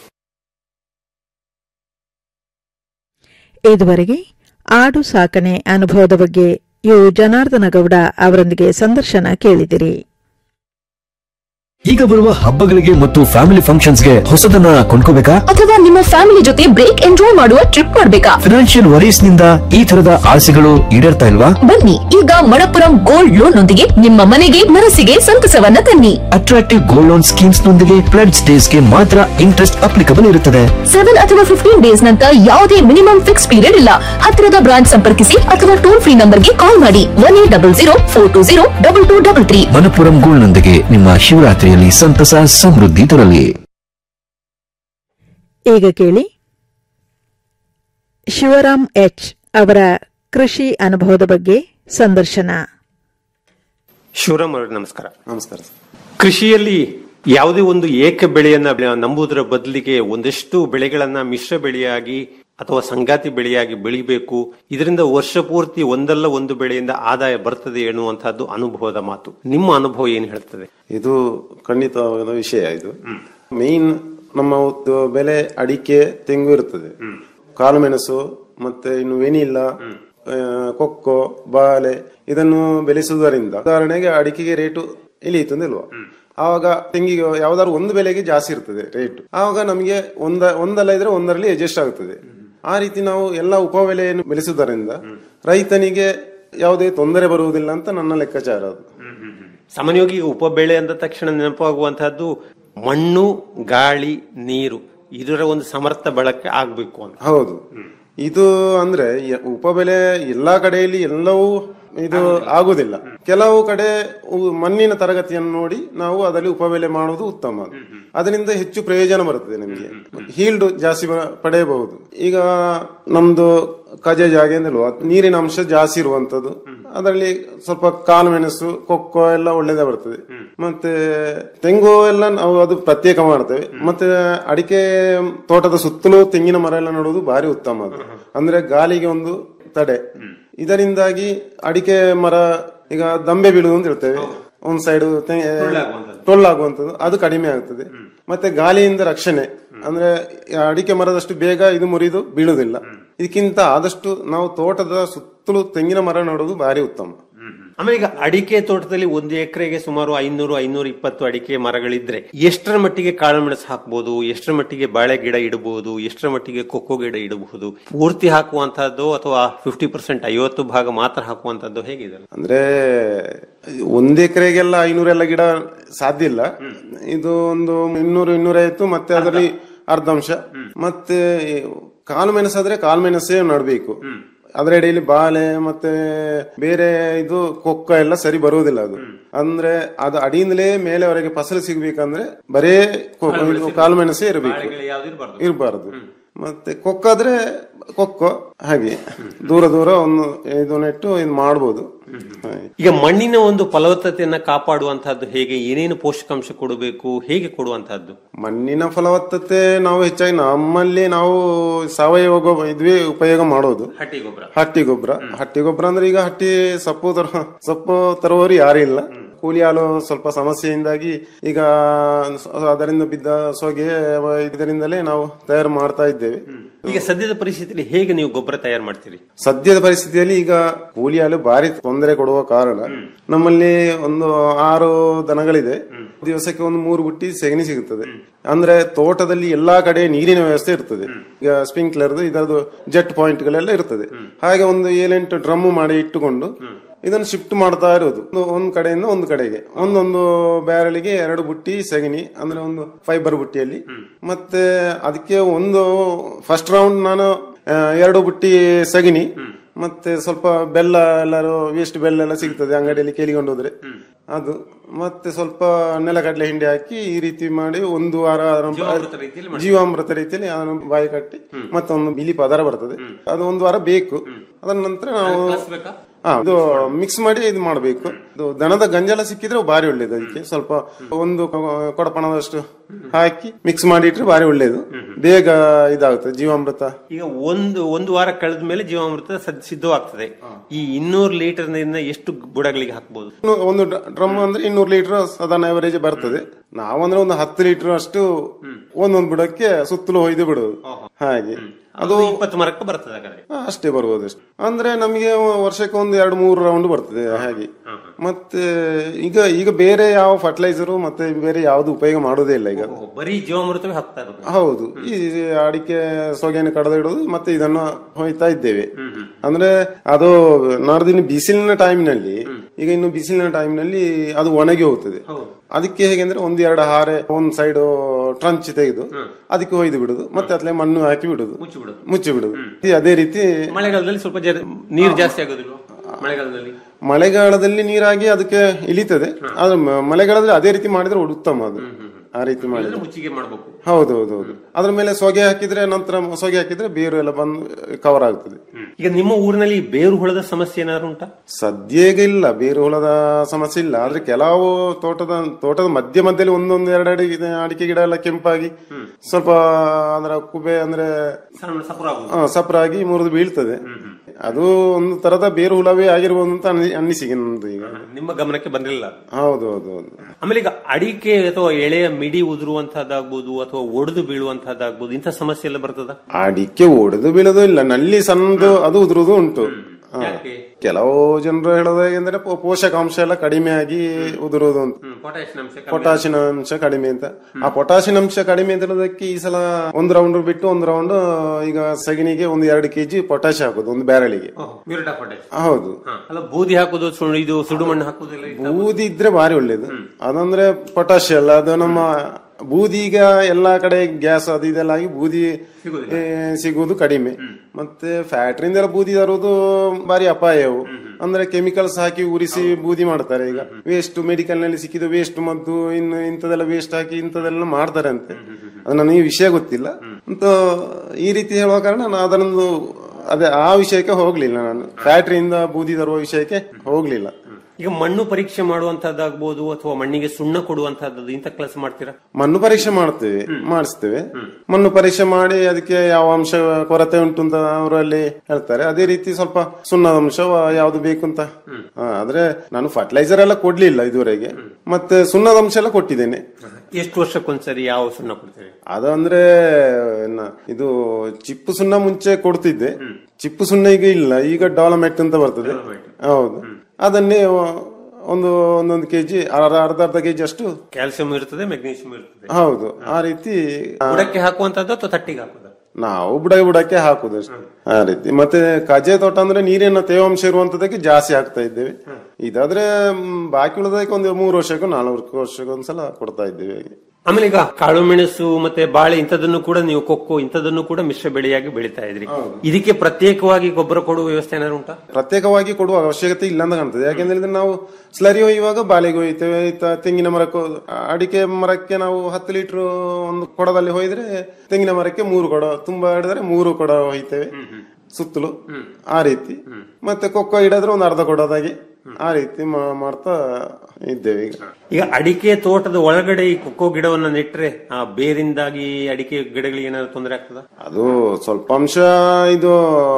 ಇದುವರೆಗೆ ಆಡು ಸಾಕಣೆ ಅನುಭವದ ಬಗ್ಗೆ ಯು ಜನಾರ್ದನ ಗೌಡ ಅವರೊಂದಿಗೆ ಸಂದರ್ಶನ ಕೇಳಿದಿರಿ ಈಗ ಬರುವ ಹಬ್ಬಗಳಿಗೆ ಮತ್ತು ಫ್ಯಾಮಿಲಿ ಫಂಕ್ಷನ್ಸ್ಗೆ ಹೊಸದನ್ನ ಕೊಂಡ್ಕೋಬೇಕಾ ಅಥವಾ ನಿಮ್ಮ ಫ್ಯಾಮಿಲಿ ಜೊತೆ ಬ್ರೇಕ್ ಎಂಜಾಯ್ ಮಾಡುವ ಟ್ರಿಪ್ ಮಾಡ್ಬೇಕಾ ಫಿನಾನ್ಷಿಯಲ್ ವರೀಸ್ ನಿಂದ ಈ ತರದ ಆಸೆಗಳು ಈಡೇರ್ತಾ ಇಲ್ವಾ ಬನ್ನಿ ಈಗ ಮಣಪುರಂ ಗೋಲ್ಡ್ ಲೋನ್ ನೊಂದಿಗೆ ನಿಮ್ಮ ಮನೆಗೆ ಮನಸ್ಸಿಗೆ ಸಂತಸವನ್ನ ತನ್ನಿ ಅಟ್ರಾಕ್ಟಿವ್ ಗೋಲ್ಡ್ ಲೋನ್ ಸ್ಕೀಮ್ಸ್ ನೊಂದಿಗೆ ಪ್ಲಡ್ಸ್ ಡೇಸ್ ಗೆ ಮಾತ್ರ ಇಂಟ್ರೆಸ್ಟ್ ಅಪ್ಲಿಕಬಲ್ ಇರುತ್ತದೆ ಸೆವೆನ್ ಅಥವಾ ಫಿಫ್ಟೀನ್ ಡೇಸ್ ನಂತರ ಯಾವುದೇ ಮಿನಿಮಮ್ ಫಿಕ್ಸ್ ಪೀರಿಯಡ್ ಇಲ್ಲ ಹತ್ತಿರದ ಬ್ರಾಂಚ್ ಸಂಪರ್ಕಿಸಿ ಅಥವಾ ಟೋಲ್ ಫ್ರೀ ನಂಬರ್ಗೆ ಕಾಲ್ ಮಾಡಿ one eight double zero four two zero double two double three Manappuram gold ನೊಂದಿಗೆ ನಿಮ್ಮ ಶಿವರಾತ್ರಿಯಲ್ಲಿ ಸಂತಸ ಸಮೃದ್ಧಿ ತರಲಿ ಈಗ ಕೇಳಿ ಶಿವರಾಮ್ ಎಚ್ ಅವರ ಕೃಷಿ ಅನುಭವದ ಬಗ್ಗೆ ಸಂದರ್ಶನ ಶಿವರಾಮ್ ಅವರೇ ನಮಸ್ಕಾರ ನಮಸ್ಕಾರ ಕೃಷಿಯಲ್ಲಿ ಯಾವುದೇ ಒಂದು ಏಕ ಬೆಳೆಯನ್ನ ಬೆ- ನಂಬುವುದರ ಬದಲಿಗೆ ಒಂದಷ್ಟು ಬೆಳೆಗಳನ್ನ ಮಿಶ್ರ ಬೆಳೆಯಾಗಿ ಅಥವಾ ಸಂಗಾತಿ ಬೆಳೆಯಾಗಿ ಬೆಳಿಬೇಕು ಇದರಿಂದ ವರ್ಷ ಪೂರ್ತಿ ಒಂದಲ್ಲ ಒಂದು ಬೆಳೆಯಿಂದ ಆದಾಯ ಬರ್ತದೆ ಎನ್ನುವಂತಹದ್ದು ಅನುಭವದ ಮಾತು ನಿಮ್ಮ ಅನುಭವ ಏನ್ ಹೇಳ್ತದೆ ಇದು ಖಂಡಿತವಾದ ವಿಷಯ ಇದು ಮೇನ್ ನಮ್ಮ ಒಂದು ಬೆಲೆ ಅಡಿಕೆ ತೆಂಗು ಇರ್ತದೆ ಕಾಳುಮೆಣಸು ಮತ್ತೆ ಇನ್ನು ವೆನಿಲ್ಲ ಆ, ಕೊಕ್ಕೋ ಬಾಳೆ ಇದನ್ನು ಬೆಳೆಸುವುದರಿಂದ ಉದಾಹರಣೆಗೆ ಅಡಿಕೆಗೆ ರೇಟು ಇಳಿಯಿತು ಅಂದಿಲ್ವಾ ಆವಾಗ ತೆಂಗಿಗೆ ಯಾವ್ದಾದ್ರು ಒಂದು ಬೆಲೆಗೆ ಜಾಸ್ತಿ ಇರ್ತದೆ ರೇಟ್ ಆವಾಗ ನಮಗೆ ಒಂದ ಒಂದಲ್ಲ ಇದ್ರೆ ಒಂದರಲ್ಲಿ ಅಡ್ಜಸ್ಟ್ ಆಗುತ್ತದೆ ಆ ರೀತಿ ನಾವು ಎಲ್ಲ ಉಪಬೆಲೆಯನ್ನು ಬೆಳೆಸುವುದರಿಂದ ರೈತನಿಗೆ ಯಾವುದೇ ತೊಂದರೆ ಬರುವುದಿಲ್ಲ ಅಂತ ನನ್ನ ಲೆಕ್ಕಾಚಾರ ಅದು ಸಾಮಾನ್ಯವಾಗಿ ಈಗ ಉಪಬೆಳೆ ಅಂದ ತಕ್ಷಣ ನೆನಪಾಗುವಂತಹದ್ದು ಮಣ್ಣು ಗಾಳಿ ನೀರು ಇದರ ಒಂದು ಸಮರ್ಥ ಬಳಕೆ ಆಗ್ಬೇಕು ಅಂತ ಹೌದು ಇದು ಅಂದ್ರೆ ಯ- ಉಪಬೆಲೆ ಎಲ್ಲಾ ಕಡೆಯಲ್ಲಿ ಎಲ್ಲವೂ ಇದು ಆಗುದಿಲ್ಲ ಕೆಲವು ಕಡೆ ಉ- ಮಣ್ಣಿನ ತರಗತಿಯನ್ನು ನೋಡಿ ನಾವು ಅದರಲ್ಲಿ ಉಪಬೆಲೆ ಮಾಡುವುದು ಉತ್ತಮ ಅದರಿಂದ ಹೆಚ್ಚು ಪ್ರಯೋಜನ ಬರುತ್ತದೆ ನಮಗೆ ಹೀಲ್ಡ್ ಜಾಸ್ತಿ ಬ- ಪಡೆಯಬಹುದು ಈಗ ನಮ್ದು ಕಜೆ ಜಾಗ ಎಂದಲ್ವಾ ನೀರಿನ ಅಂಶ ಜಾಸ್ತಿ ಇರುವಂತದ್ದು ಅದರಲ್ಲಿ ಸ್ವಲ್ಪ ಕಾಳು ಮೆಣಸು ಕೊಕ್ಕೋ ಎಲ್ಲ ಒಳ್ಳೇದೇ ಬರ್ತದೆ ಮತ್ತೆ ತೆಂಗು ಎಲ್ಲ ನಾವು ಅದು ಪ್ರತ್ಯೇಕ ಮಾಡ್ತೇವೆ ಮತ್ತೆ ಅಡಿಕೆ ತೋಟದ ಸುತ್ತಲೂ ತೆಂಗಿನ ಮರ ಎಲ್ಲ ನೆಡುವುದು ಭಾರಿ ಉತ್ತಮ ಅದು ಅಂದ್ರೆ ಗಾಳಿಗೆ ಒಂದು ತಡೆ ಇದರಿಂದಾಗಿ ಅಡಿಕೆ ಮರ ಈಗ ದಂಬೆ ಬೀಳುವುದು ಅಂತ ಹೇಳ್ತೇವೆ ಒಂದ್ ಸೈಡ್ ಟೊಳ್ಳಾಗುವಂತದ್ದು ಅದು ಕಡಿಮೆ ಆಗ್ತದೆ ಮತ್ತೆ ಗಾಳಿಯಿಂದ ರಕ್ಷಣೆ ಅಂದ್ರೆ ಅಡಿಕೆ ಮರದಷ್ಟು ಬೇಗ ಇದು ಮುರಿದು ಬೀಳುವುದಿಲ್ಲ ಇದಕ್ಕಿಂತ ಆದಷ್ಟು ನಾವು ತೋಟದ ಸುತ್ತಲೂ ತೆಂಗಿನ ಮರ ನೆಡೋದು ಭಾರಿ ಉತ್ತಮ ಆಮೇಲೆ ಈಗ ಅಡಿಕೆ ತೋಟದಲ್ಲಿ ಒಂದು ಎಕರೆಗೆ ಸುಮಾರು ಐನೂರು ಐನೂರ ಇಪ್ಪತ್ತು ಅಡಿಕೆ ಮರಗಳಿದ್ರೆ ಎಷ್ಟರ ಮಟ್ಟಿಗೆ ಕಾಳುಮೆಣಸು ಹಾಕ್ಬೋದು ಎಷ್ಟರ ಮಟ್ಟಿಗೆ ಬಾಳೆ ಗಿಡ ಇಡಬಹುದು ಎಷ್ಟರ ಮಟ್ಟಿಗೆ ಕೊಕ್ಕೋ ಗಿಡ ಇಡಬಹುದು ಪೂರ್ತಿ ಹಾಕುವಂತಹದ್ದು ಅಥವಾ ಫಿಫ್ಟಿ ಪರ್ಸೆಂಟ್ ಐವತ್ತು ಭಾಗ ಮಾತ್ರ ಹಾಕುವಂತದ್ದು ಹೇಗಿದೆ ಅಂದ್ರೆ ಒಂದ್ ಎಕರೆಗೆಲ್ಲ ಐನೂರೆಲ್ಲ ಗಿಡ ಸಾಧ್ಯ ಇಲ್ಲ ಇದು ಒಂದು ಇನ್ನೂರು ಇನ್ನೂರೈವತ್ತು ಮತ್ತೆ ಅದರಲ್ಲಿ ಅರ್ಧಾಂಶ ಮತ್ತೆ ಕಾಳು ಮೆಣಸಾದ್ರೆ ಕಾಳು ಮೆಣಸೇ ನಡ್ಬೇಕು ಅದರ ಅಡಿಯಲ್ಲಿ ಬಾಳೆ ಮತ್ತೆ ಬೇರೆ ಇದು ಕೊಕ್ಕ ಎಲ್ಲ ಸರಿ ಬರುವುದಿಲ್ಲ ಅದು ಅಂದ್ರೆ ಅದು ಅಡಿಯಿಂದಲೇ ಮೇಲೆವರೆಗೆ ಫಸಲು ಸಿಗ್ಬೇಕಂದ್ರೆ ಬರೇ ಕೊ- ಇದು ಕಾಳು ಮೆಣಸೇ ಇರಬೇಕು ಇರಬಾರದು ಮತ್ತೆ ಕೊಕ್ಕಾದ್ರೆ ಕೊಕ್ಕೋ ಹಾಗೆ ದೂರ ದೂರ ಒಂದು ಇದು ನೆಟ್ಟು ಇದು ಮಾಡ್ಬೋದು ಹಾಗೆ. ಈಗ ಮಣ್ಣಿನ ಒಂದು ಫಲವತ್ತತೆಯನ್ನ ಕಾಪಾಡುವಂತಹದ್ದು ಹೇಗೆ ಏನೇನು ಪೋಷಕಾಂಶ ಕೊಡಬೇಕು ಹೇಗೆ ಕೊಡುವಂತಹದ್ದು ಮಣ್ಣಿನ ಫಲವತ್ತತೆ ನಾವು ಹೆಚ್ಚಾಗಿ ನಮ್ಮಲ್ಲಿ ನಾವು ಸಾವಯವ ಗೊ- ಇದುವೇ ಉಪಯೋಗ ಮಾಡೋದು ಹಟ್ಟಿ ಗೊಬ್ಬರ ಹಟ್ಟಿ ಗೊಬ್ಬರ ಹಟ್ಟಿ ಗೊಬ್ಬರ ಅಂದ್ರೆ ಈಗ ಹಟ್ಟಿ ಸೊಪ್ಪು ತರ ಸೊಪ್ಪು ತರುವವರು ಯಾರು ಇಲ್ಲ ಕೂಲಿ ಹಾಲು ಸ್ವಲ್ಪ ಸಮಸ್ಯೆಯಿಂದಾಗಿ ಈಗ ಸ- ಅದರಿಂದ ಬಿದ್ದ ಸೊಗೆ ಇದರಿಂದಲೇ ನಾವು ತಯಾರು ಮಾಡ್ತಾ ಇದ್ದೇವೆ ಈಗ ಸದ್ಯದ ಪರಿಸ್ಥಿತಿಯಲ್ಲಿ ಹೇಗೆ ನೀವು ಗೊಬ್ಬರ ತಯಾರು ಮಾಡ್ತೀರಿ ಸದ್ಯದ ಪರಿಸ್ಥಿತಿಯಲ್ಲಿ ಈಗ ಕೂಲಿ ಹಾಲು ಭಾರಿ ತೊಂದರೆ ಕೊಡುವ ಕಾರಣ ನಮ್ಮಲ್ಲಿ ಒಂದು ಆರು ದನಗಳಿದೆ ದಿವಸಕ್ಕೆ ಒಂದು ಮೂರು ಬುಟ್ಟಿ ಸೆಗಣಿ ಸಿಗುತ್ತದೆ ಅಂದ್ರೆ ತೋಟದಲ್ಲಿ ಎಲ್ಲಾ ಕಡೆ ನೀರಿನ ವ್ಯವಸ್ಥೆ ಇರ್ತದೆ ಈಗ ಸ್ಪ್ರಿಂಕ್ಲರ್ ಇದರದು ಜೆಟ್ ಪಾಯಿಂಟ್ ಗಳೆಲ್ಲ ಇರ್ತದೆ ಹಾಗೆ ಒಂದು ಏಳೆಂಟು ಡ್ರಮ್ ಮಾಡಿ ಇಟ್ಟುಕೊಂಡು ಇದನ್ನು ಶಿಫ್ಟ್ ಮಾಡ್ತಾ ಇರೋದು ಒಂದು- ಒಂದ್ ಕಡೆಯಿಂದ ಒಂದು ಕಡೆಗೆ ಒಂದೊಂದು ಬ್ಯಾರಲಿಗೆ ಎರಡು ಬುಟ್ಟಿ ಸೆಗಣಿ ಅಂದ್ರೆ ಒಂದು ಫೈಬರ್ ಬುಟ್ಟಿಯಲ್ಲಿ ಮತ್ತೆ ಅದಕ್ಕೆ ಒಂದು ಫಸ್ಟ್ ರೌಂಡ್ ನಾನು ಆ, ಎರಡು ಬುಟ್ಟಿ ಸಗಣಿ ಮತ್ತೆ ಸ್ವಲ್ಪ ಬೆಲ್ಲ ಎಲ್ಲರೂ ವೇಸ್ಟ್ ಬೆಲ್ಲ ಎಲ್ಲ ಸಿಗ್ತದೆ ಅಂಗಡಿಯಲ್ಲಿ ಕೇಳಿಕೊಂಡು ಹೋದ್ರೆ ಅದು ಮತ್ತೆ ಸ್ವಲ್ಪ ನೆಲಗಡಲೆ ಹಿಂಡಿ ಹಾಕಿ ಈ ರೀತಿ ಮಾಡಿ ಒಂದು ವಾರ ಅದನ್ನು ಜೀವಾಮೃತ ರೀತಿಯಲ್ಲಿ ಅದನ್ನು ಬಾಯಿ ಕಟ್ಟಿ ಮತ್ತೊಂದು ಬಿಳಿ ಪದಾರ ಬರ್ತದೆ ಅದು ಒಂದು ವಾರ ಬೇಕು ಅದರ ನಂತರ ನಾವು ಹಾ ಇದು ಮಿಕ್ಸ್ ಮಾಡಿ ಇದು ಮಾಡಬೇಕು ಇದು ದನದ ಗಂಜಲ ಸಿಕ್ಕಿದ್ರೆ ಭಾರಿ ಒಳ್ಳೇದು ಅದಕ್ಕೆ ಸ್ವಲ್ಪ ಒಂದು ಕೊಡಪಣದಷ್ಟು ಹಾಕಿ ಮಿಕ್ಸ್ ಮಾಡಿ ಇಟ್ರೆ ಭಾರಿ ಒಳ್ಳೇದು ಬೇಗ ಇದಾಗುತ್ತೆ ಜೀವಾಮೃತ ಈಗ ಒಂದು ಒಂದು ವಾರ ಕಳೆದ ಮೇಲೆ ಜೀವಾಮೃತ ಸದ್- ಸಿದ್ಧವಾಗ್ತದೆ ಈ ಇನ್ನೂರು ಲೀಟರ್ ನೀರನ್ನ ಎಷ್ಟು ಬುಡಗಳಿಗೆ ಹಾಕ್ಬೋದು ಇನ್ನು ಒಂದು ಡ್ರಮ್ ಅಂದ್ರೆ ಇನ್ನೂರು ಲೀಟರ್ ಸಾಧಾರಣ ಅವರೇಜ್ ಬರ್ತದೆ ನಾವಂದ್ರೆ ಒಂದು ಹತ್ತು ಲೀಟರ್ ಅಷ್ಟು ಒಂದೊಂದು ಬುಡಕ್ಕೆ ಸುತ್ತಲೂ ಹೊಯ್ದು ಬಿಡೋದು ಹಾಗೆ ಅದು ಇಪ್ಪತ್ತು ಮರಕ್ಕೆ ಬರ್ತದೆ ಹಾಗಾದ್ರೆ ಹಾ, ಅಷ್ಟೇ ಬರ್ಬೋದು ಅಷ್ಟೇ ಅಂದ್ರೆ ನಮಗೆ ವರ್ಷಕ್ಕೆ ಒಂದು ಎರಡು ಮೂರು ರೌಂಡ್ ಬರ್ತದೆ ಹಾಗೆ ಮತ್ತೆ ಈಗ ಈಗ ಬೇರೆ ಯಾವ ಫರ್ಟಿಲೈಸರ್ ಮತ್ತೆ ಬೇರೆ ಯಾವ್ದು ಉಪಯೋಗ ಮಾಡೋದೇ ಇಲ್ಲ ಈಗ ಬರೀ ಜೀವಾಮೃತವೇ ಹಾಕ್ತಾ ಇರೋದು ಹೌದು ಈ ಅಡಿಕೆ ಸೊಗೆಯನ್ನು ಕಡದಿಡೋದು ಮತ್ತೆ ಇದನ್ನು ಹೊಯ್ತಾ ಇದ್ದೇವೆ ಅಂದ್ರೆ ಅದು ನಾಡ್ದಿನ ಬಿಸಿಲಿನ ಟೈಮ್ನಲ್ಲಿ ಈಗ ಇನ್ನು ಬಿಸಿಲಿನ ಟೈಮ್ನಲ್ಲಿ ಅದು ಒಣಗಿ ಹೋಗ್ತದೆ ಅದಕ್ಕೆ ಹೇಗೆ ಅಂದ್ರೆ ಒಂದ್ ಎರಡು ಹಾರೆ ಒಂದ್ ಸೈಡ್ ಟ್ರಂಚ್ ತೆಗೆದು ಅದಕ್ಕೆ ಹೊಯ್ದು ಬಿಡುದು ಮತ್ತೆ ಅತ್ಲೆ ಮಣ್ಣು ಹಾಕಿ ಬಿಡುದು ಮುಚ್ಚಿ ಬಿಡುದು ಈ ಅದೇ ರೀತಿ ಮಳೆಗಾಲದಲ್ಲಿ ಸ್ವಲ್ಪ ಜರ ನೀರು ಜಾಸ್ತಿ ಆಗೋದಿಲ್ಲ ಮಳೆಗಾಲದಲ್ಲಿ ಮಳೆಗಾಲದಲ್ಲಿ ನೀರಾಗಿ ಅದಕ್ಕೆ ಇಳಿತದೆ ಆದ್ರೆ ಮ- ಮಳೆಗಾಲದಲ್ಲಿ ಅದೇ ರೀತಿ ಮಾಡಿದ್ರೆ ಉತ್ತಮ ಅದು ಆ ರೀತಿ ಮಾಡಿದ್ರೆ ಮುಚ್ಚಿಗೆ ಮಾಡ್ಬೇಕು ಹೌದು ಹೌದು ಹೌದು ಅದ್ರ ಮೇಲೆ ಸೊಗೆ ಹಾಕಿದ್ರೆ ನಂತರ ಸೊಗೆ ಹಾಕಿದ್ರೆ ಬೇರು ಎಲ್ಲ ಬಂದು ಕವರ್ ಆಗ್ತದೆ ಈಗ ನಿಮ್ಮ ಊರಿನಲ್ಲಿ ಬೇರು ಹುಳದ ಸಮಸ್ಯೆ ಏನಾದ್ರು ಉಂಟಾ ಸದ್ಯ ಈಗ ಇಲ್ಲ ಬೇರು ಹುಳದ ಸಮಸ್ಯೆ ಇಲ್ಲ ಆದ್ರೆ ಕೆಲವು ತೋಟದ ತೋಟದ ಮಧ್ಯ ಮಧ್ಯದಲ್ಲಿ ಒಂದೊಂದು ಎರಡು ಅಡಿ ಅಡಿಕೆ ಗಿಡ ಎಲ್ಲ ಕೆಂಪಾಗಿ ಸ್ವಲ್ಪ ಅದರ ಕುಬೆ ಅಂದ್ರೆ ಸಣ್ಣ ಸಪುರ ಆಗುದು ಆ, ಸಪ್ರಾಗಿ ಮುರಿದು ಬೀಳ್ತದೆ ಅದು ಒಂದು ತರದ ಬೇರು ಹುಳವೇ ಆಗಿರ್ಬೋದು ಅಂತ ಅನ್ನಿ- ಅನ್ನಿಸಿಕೆ ನಂದು ಈಗ ನಿಮ್ಮ ಗಮನಕ್ಕೆ ಬಂದಿಲ್ಲ ಹೌದು ಹೌದು ಹೌದು ಆಮೇಲೆ ಈಗ ಅಡಿಕೆ ಅಥವಾ ಎಳೆಯ ಮಿಡಿ ಉದುರುವಂತಹದ್ದಾಗ್ಬೋದು ಅಥವಾ ಒಡೆದು ಬೀಳುವಂತಹದ್ದಾಗ್ಬೋದು ಇಂಥ ಸಮಸ್ಯೆ ಎಲ್ಲ ಬರ್ತದ ಅಡಿಕೆ ಒಡೆದು ಬೀಳೋದು ಇಲ್ಲ ನಲ್ಲಿ ಸಣ್ಣದು ಅದು ಉದುರುದು ಉಂಟು ಹಾ. ಕೆಲವು ಜನರು ಹೇಳೋದು ಅಂದ್ರೆ ಪೋ- ಪೋಷಕಾಂಶ ಎಲ್ಲ ಕಡಿಮೆ ಆಗಿ ಉದುರುವುದು ಅಂತ ಪೊಟ್ಯಾಷಿಯಂ ಅಂಶ ಕಮ್ಮಿ ಪೊಟ್ಯಾಷಿಯಂ ಅಂಶ ಕಡಿಮೆ ಅಂತ ಆ ಪೊಟ್ಯಾಷಿಯಂ ಅಂಶ ಕಡಿಮೆ ಅಂತ ಹೇಳೋದಕ್ಕೆ ಈ ಸಲ ಒಂದು ರೌಂಡ್ ಬಿಟ್ಟು ಒಂದು ರೌಂಡ್ ಈಗ ಸಗಣಿಗೆ ಒಂದು ಎರಡು ಕೆಜಿ ಪೊಟ್ಯಾಷ್ ಹಾಕೋದು ಒಂದು ಬ್ಯಾರಳಿಗೆ ಮ್ಯೂರಿಟಾ ಪೊಟ್ಯಾಷ್ ಹೌದು ಅಲ್ಲ ಬೂದಿ ಹಾಕುದು ಸು- ಇದು ಸುಡು ಮಣ್ಣು ಹಾಕುದಿಲ್ಲ ಬೂದಿ ಇದ್ರೆ ಭಾರಿ ಒಳ್ಳೇದು ಅದಂದ್ರೆ ಪೊಟ್ಯಾಷ್ ಅಲ್ಲ ಅದು ನಮ್ಮ ಬೂದಿ ಈಗ ಎಲ್ಲಾ ಕಡೆ ಗ್ಯಾಸ್ ಅದು ಇದೆಲ್ಲ ಆಗಿ ಬೂದಿ ಏ, ಸಿಗುವುದು ಕಡಿಮೆ ಮತ್ತೆ ಫ್ಯಾಕ್ಟ್ರಿಯಿಂದ ಎಲ್ಲ ಬೂದಿ ತರುವುದು ಭಾರಿ ಅಪಾಯವು ಅಂದ್ರೆ ಕೆಮಿಕಲ್ಸ್ ಹಾಕಿ ಉರಿಸಿ ಬೂದಿ ಮಾಡ್ತಾರೆ ಈಗ ವೇಸ್ಟ್ ಮೆಡಿಕಲ್ ನಲ್ಲಿ ಸಿಕ್ಕಿದ ವೇಸ್ಟ್ ಮದ್ದು ಇನ್ನು ಇಂಥದೆಲ್ಲ ವೇಸ್ಟ್ ಹಾಕಿ ಇಂಥದೆಲ್ಲ ಮಾಡ್ತಾರೆ ಅಂತೆ ಅದು ನನಗೆ ವಿಷಯ ಗೊತ್ತಿಲ್ಲ ಅಂತ ಈ ರೀತಿ ಹೇಳುವ ಕಾರಣ ನಾನು ಅದನ್ನೊಂದು ಅದೇ ಆ ವಿಷಯಕ್ಕೆ ಹೋಗ್ಲಿಲ್ಲ ನಾನು ಫ್ಯಾಕ್ಟ್ರಿಯಿಂದ ಬೂದಿ ತರುವ ವಿಷಯಕ್ಕೆ ಹೋಗ್ಲಿಲ್ಲ ಈಗ ಮಣ್ಣು ಪರೀಕ್ಷೆ ಮಾಡುವಂತಹದ್ದಾಗ್ಬೋದು ಅಥವಾ ಮಣ್ಣಿಗೆ ಸುಣ್ಣ ಕೊಡುವಂತಹದ್ದು ಇಂಥ ಕೆಲಸ ಮಾಡ್ತೀರಾ ಮಣ್ಣು ಪರೀಕ್ಷೆ ಮಾಡ್ತೇವೆ ಮಾಡಿಸ್ತೇವೆ ಮಣ್ಣು ಪರೀಕ್ಷೆ ಮಾಡಿ ಅದಕ್ಕೆ ಯಾವ ಅಂಶ ಕೊರತೆ ಉಂಟು ಅಂತ ಅವರಲ್ಲಿ ಹೇಳ್ತಾರೆ ಅದೇ ರೀತಿ ಸ್ವಲ್ಪ ಸುಣ್ಣದ ಅಂಶ ಯಾವ್ದು ಬೇಕು ಅಂತ ಹಾ, ಆದ್ರೆ ನಾನು ಫರ್ಟಿಲೈಸರ್ ಎಲ್ಲ ಕೊಡ್ಲಿಲ್ಲ ಇದುವರೆಗೆ ಮತ್ತೆ ಸುಣ್ಣದ ಅಂಶ ಎಲ್ಲ ಕೊಟ್ಟಿದ್ದೇನೆ ಎಷ್ಟು ವರ್ಷಕ್ಕೊಂದ್ಸರಿ ಯಾವ ಸುಣ್ಣ ಕೊಡ್ತೀರಿ ಅದಂದ್ರೆ ಏನ, ಇದು ಚಿಪ್ಪು ಸುಣ್ಣ ಮುಂಚೆ ಕೊಡ್ತಿದ್ದೆ ಚಿಪ್ಪು ಸುಣ್ಣ ಈಗ ಇಲ್ಲ ಈಗ ಡಾಲಮೆಟ್ ಅಂತ ಬರ್ತದೆ ಹೌದು ಅದನ್ನೇ ಒಂದು ಒಂದೊಂದು ಕೆಜಿ ಅರ್ಧ ಅರ್ಧ ಅರ್ಧ ಕೆಜಿ ಅಷ್ಟು ಕ್ಯಾಲ್ಸಿಯಂ ಇರ್ತದೆ ಮೆಗ್ನೀಷಿಯಂ ಇರ್ತದೆ ಹೌದು ಆ ರೀತಿ ಆ, ಬುಡಕ್ಕೆ ಹಾಕುವಂತದ್ದು ಅಥವಾ ತಟ್ಟಿಗೆ ಹಾಕುದ ನಾವು ಬುಡ ಬುಡಕ್ಕೆ ಹಾಕುದು ಅಷ್ಟೇ ಆ ರೀತಿ ಮತ್ತೆ ಕಜೆ ತೋಟ ಅಂದ್ರೆ ನೀರಿನ ತೇವಾಂಶ ಇರುವಂತದಕ್ಕೆ ಜಾಸ್ತಿ ಹಾಕ್ತಾ ಇದ್ದೇವೆ ಇದಾದ್ರೆ ಮ್, ಬಾಕಿ ಉಳಿದಕ್ಕೆ ಒಂದು ಮೂರು ವರ್ಷಕ್ಕೂ ನಾಲ್ಕು ವರ್ಷಕ್ಕೂ ಒಂದ್ಸಲ ಕೊಡ್ತಾ ಇದ್ದೇವೆ ಆಮೇಲೆ ಈಗ ಕಾಳು ಮೆಣಸು ಮತ್ತೆ ಬಾಳೆ ಇಂಥದನ್ನು ಕೂಡ ನೀವು ಕೊಕ್ಕೋ ಇಂಥದನ್ನು ಕೂಡ ಮಿಶ್ರ ಬೆಳೆಯಾಗಿ ಬೆಳೀತಾ ಇದ್ರಿ ಇದಕ್ಕೆ ಪ್ರತ್ಯೇಕವಾಗಿ ಗೊಬ್ಬರ ಕೊಡುವ ವ್ಯವಸ್ಥೆ ಏನಾದ್ರು ಉಂಟಾ ಪ್ರತ್ಯೇಕವಾಗಿ ಕೊಡುವ ಅವಶ್ಯಕತೆ ಇಲ್ಲ ಅಂತ ಕಾಣ್ತದೆ ಯಾಕೆಂದ್ರೆ ನಾವು ಸ್ಲರಿ ಒಯ್ಯುವಾಗ ಬಾಲೆಗೆ ಒಯ್ತೇವೆ ಇತ್ತ ತೆಂಗಿನ ಮರಕ್ಕೆ ಅಡಿಕೆ ಮರಕ್ಕೆ ನಾವು ಹತ್ತು ಲೀಟರ್ ಒಂದು ಕೊಡದಲ್ಲಿ ಹೊಯ್ದ್ರೆ ತೆಂಗಿನ ಮರಕ್ಕೆ ಮೂರು ಕೊಡ ತುಂಬಾ ಹಿಡಿದ್ರೆ ಮೂರು ಕೊಡ ಹೊಯ್ತೇವೆ ಸುತ್ತಲೂ ಆ ರೀತಿ ಮತ್ತೆ ಕೊಕ್ಕೋ ಹಿಡಿದ್ರೆ ಒಂದು ಅರ್ಧ ಕೊಡೋದಾಗಿ ಆ ರೀತಿ ಮಾ- ಮಾಡ್ತಾ ಇದ್ದೇವೆ ಈಗ ಈಗ ಅಡಿಕೆ ತೋಟದ ಒಳಗಡೆ ಈ ಕೊಕ್ಕೋ ಗಿಡವನ್ನ ನೆಟ್ರೆ ಆ ಬೇರಿಂದಾಗಿ ಅಡಿಕೆ ಗಿಡಗಳಿಗೆ ಏನಾದ್ರು ತೊಂದರೆ ಆಗ್ತದ ಅದು ಸ್ವಲ್ಪ ಅಂಶ ಇದು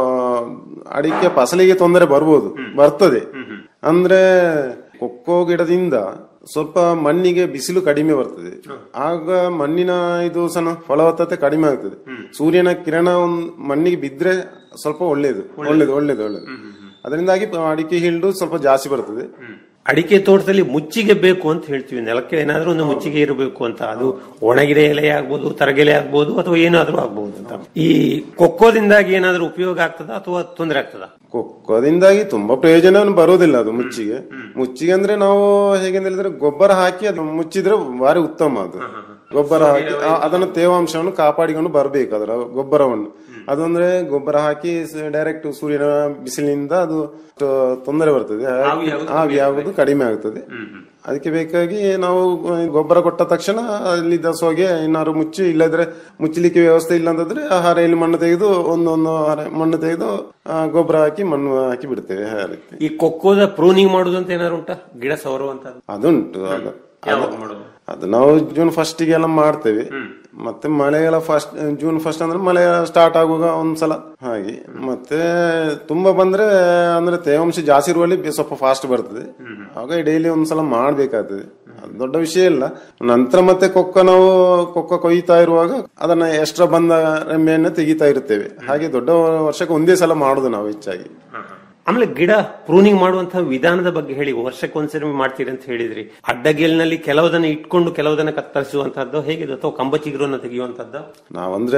ಅಡಿಕೆ ಫಸಲಿಗೆ ತೊಂದರೆ ಬರ್ಬೋದು ಬರ್ತದೆ ಅಂದ್ರೆ ಕೊಕ್ಕೋ ಗಿಡದಿಂದ ಸ್ವಲ್ಪ ಮಣ್ಣಿಗೆ ಬಿಸಿಲು ಕಡಿಮೆ ಬರ್ತದೆ ಆಗ ಮಣ್ಣಿನ ಇದು ಸಣ್ಣ ಫಲವತ್ತತೆ ಕಡಿಮೆ ಆಗ್ತದೆ ಸೂರ್ಯನ ಕಿರಣ ಒಂದ್ ಮಣ್ಣಿಗೆ ಬಿದ್ರೆ ಸ್ವಲ್ಪ ಒಳ್ಳೇದು ಒಳ್ಳೇದು ಒಳ್ಳೇದು ಒಳ್ಳೇದು ಅದರಿಂದಾಗಿ ಅಡಿಕೆ ಹಿಲ್ಡು ಸ್ವಲ್ಪ ಜಾಸ್ತಿ ಬರ್ತದೆ ಅಡಿಕೆ ತೋಟದಲ್ಲಿ ಮುಚ್ಚಿಗೆ ಬೇಕು ಅಂತ ಹೇಳ್ತೀವಿ ನೆಲಕ್ಕೆ ಏನಾದ್ರೂ ಒಂದು ಮುಚ್ಚಿಗೆ ಇರಬೇಕು ಅಂತ ಅದು ಒಣಗಿದ ಎಲೆ ಆಗ್ಬೋದು ತರಗೆಲೆ ಆಗ್ಬೋದು ಅಥವಾ ಏನಾದ್ರೂ ಆಗ್ಬೋದು ಅಂತ ಈ ಕೊಕ್ಕೋದಿಂದಾಗಿ ಏನಾದ್ರೂ ಉಪಯೋಗ ಆಗ್ತದ ಅಥವಾ ತೊಂದರೆ ಆಗ್ತದ ಕೊಕ್ಕೋದಿಂದಾಗಿ ತುಂಬಾ ಪ್ರಯೋಜನ ಬರೋದಿಲ್ಲ ಅದು ಮುಚ್ಚಿಗೆ ಮುಚ್ಚಿಗೆ ಅಂದ್ರೆ ನಾವು ಹೇಗೆ ಹೇಳಿದ್ರೆ ಗೊಬ್ಬರ ಹಾಕಿ ಅದು ಮುಚ್ಚಿದ್ರೆ ಭಾರಿ ಉತ್ತಮ ಅದು ಗೊಬ್ಬರ ಹಾಕಿ ಆ- ಅದನ್ನ ತೇವಾಂಶವನ್ನು ಕಾಪಾಡಿಕೊಂಡು ಬರ್ಬೇಕು ಅದರ ಗೊಬ್ಬರವನ್ನು ಅದಂದ್ರೆ ಗೊಬ್ಬರ ಹಾಕಿ ಡೈರೆಕ್ಟ್ ಸೂರ್ಯನ ಬಿಸಿಲಿನಿಂದ ಅದು ತ- ತೊಂದರೆ ಬರ್ತದೆ ಹಾಗೆ ಆವಿ ಆಗುದು ಕಡಿಮೆ ಆಗ್ತದೆ ಅದಕ್ಕೆ ಬೇಕಾಗಿ ನಾವು ಗೊಬ್ಬರ ಕೊಟ್ಟ ತಕ್ಷಣ ಅಲ್ಲಿದ್ದ ಸೋಗೆ ಏನಾದ್ರು ಮುಚ್ಚಿ ಇಲ್ಲದ್ರೆ ಮುಚ್ಚಲಿಕ್ಕೆ ವ್ಯವಸ್ಥೆ ಇಲ್ಲ ಅಂತಂದ್ರೆ ಆ ಹಾರೆಯಲ್ಲಿ ಮಣ್ಣು ತೆಗೆದು ಒಂದೊಂದು ಹಾರೆ ಮಣ್ಣು ತೆಗೆದು ಆ, ಗೊಬ್ಬರ ಹಾಕಿ ಮಣ್ಣು ಹಾಕಿ ಬಿಡ್ತೇವೆ ಆ ರೀತಿ ಈ ಕೊಕ್ಕೋದ ಪ್ರೂನಿಂಗ್ ಮಾಡುದು ಅಂತ ಏನಾದ್ರು ಉಂಟಾ ಗಿಡ ಸವರುವಂತದ್ದು ಅದುಂಟು ಅದು ಯಾವಾಗ ಅದು- ಮಾಡೋದು? ಅದು ನಾವು ಜೂನ್ ಫಸ್ಟ್ ಗೆಲ್ಲ ಮಾಡ್ತೇವೆ ಮತ್ತೆ ಮಳೆಗೆಲ್ಲ ಫಸ್ಟ್ ಜೂನ್ ಫಸ್ಟ್ ಅಂದ್ರೆ ಮಳೆ ಸ್ಟಾರ್ಟ್ ಆಗುವಾಗ ಒಂದ್ಸಲ ಹಾಗೆ ಮತ್ತೆ ತುಂಬಾ ಬಂದ್ರೆ ಅಂದ್ರೆ ತೇವಾಂಶ ಜಾಸ್ತಿ ಇರುವಲ್ಲಿ ಬೆ- ಸ್ವಲ್ಪ ಫಾಸ್ಟ್ ಬರ್ತದೆ ಆಗ ಡೈಲಿ ಒಂದ್ಸಲ ಮಾಡ್ಬೇಕಾಗ್ತದೆ ಅದು ದೊಡ್ಡ ವಿಷಯ ಇಲ್ಲ ನಂತರ ಮತ್ತೆ ಕೊಕ್ಕ ನಾವು ಕೊಕ್ಕ ಕೊಯ್ತಾ ಇರುವಾಗ ಅದನ್ನ ಎಕ್ಸ್ಟ್ರಾ ಬಂದ ರೆಂಬೆಯನ್ನ ತೆಗಿತಾ ಇರ್ತೇವೆ ಹಾಗೆ ದೊಡ್ಡ ವರ್ಷಕ್ಕೆ ಒಂದೇ ಸಲ ಮಾಡುದು ನಾವು ಹೆಚ್ಚಾಗಿ ಆಮೇಲೆ ಗಿಡ ಪ್ರೂನಿಂಗ್ ಮಾಡುವಂತಹ ವಿಧಾನದ ಬಗ್ಗೆ ಹೇಳಿ ವರ್ಷಕ್ಕೆ ಒಂದ್ಸರಿ ಮಾಡ್ತೀರಿ ಅಂತ ಹೇಳಿದ್ರಿ ಅಡ್ಡಗೇಲಿನಲ್ಲಿ ಕೆಲವುದನ್ನ ಇಟ್ಕೊಂಡು ಕೆಲವುದನ್ನ ಕತ್ತರಿಸುವಂತಹದ್ದು ಹೇಗಿದೆ ಅಥವಾ ಕಂಬ ಚಿಗುರನ್ನ ತೆಗೆಯುವಂತದ್ದು ನಾವಂದ್ರೆ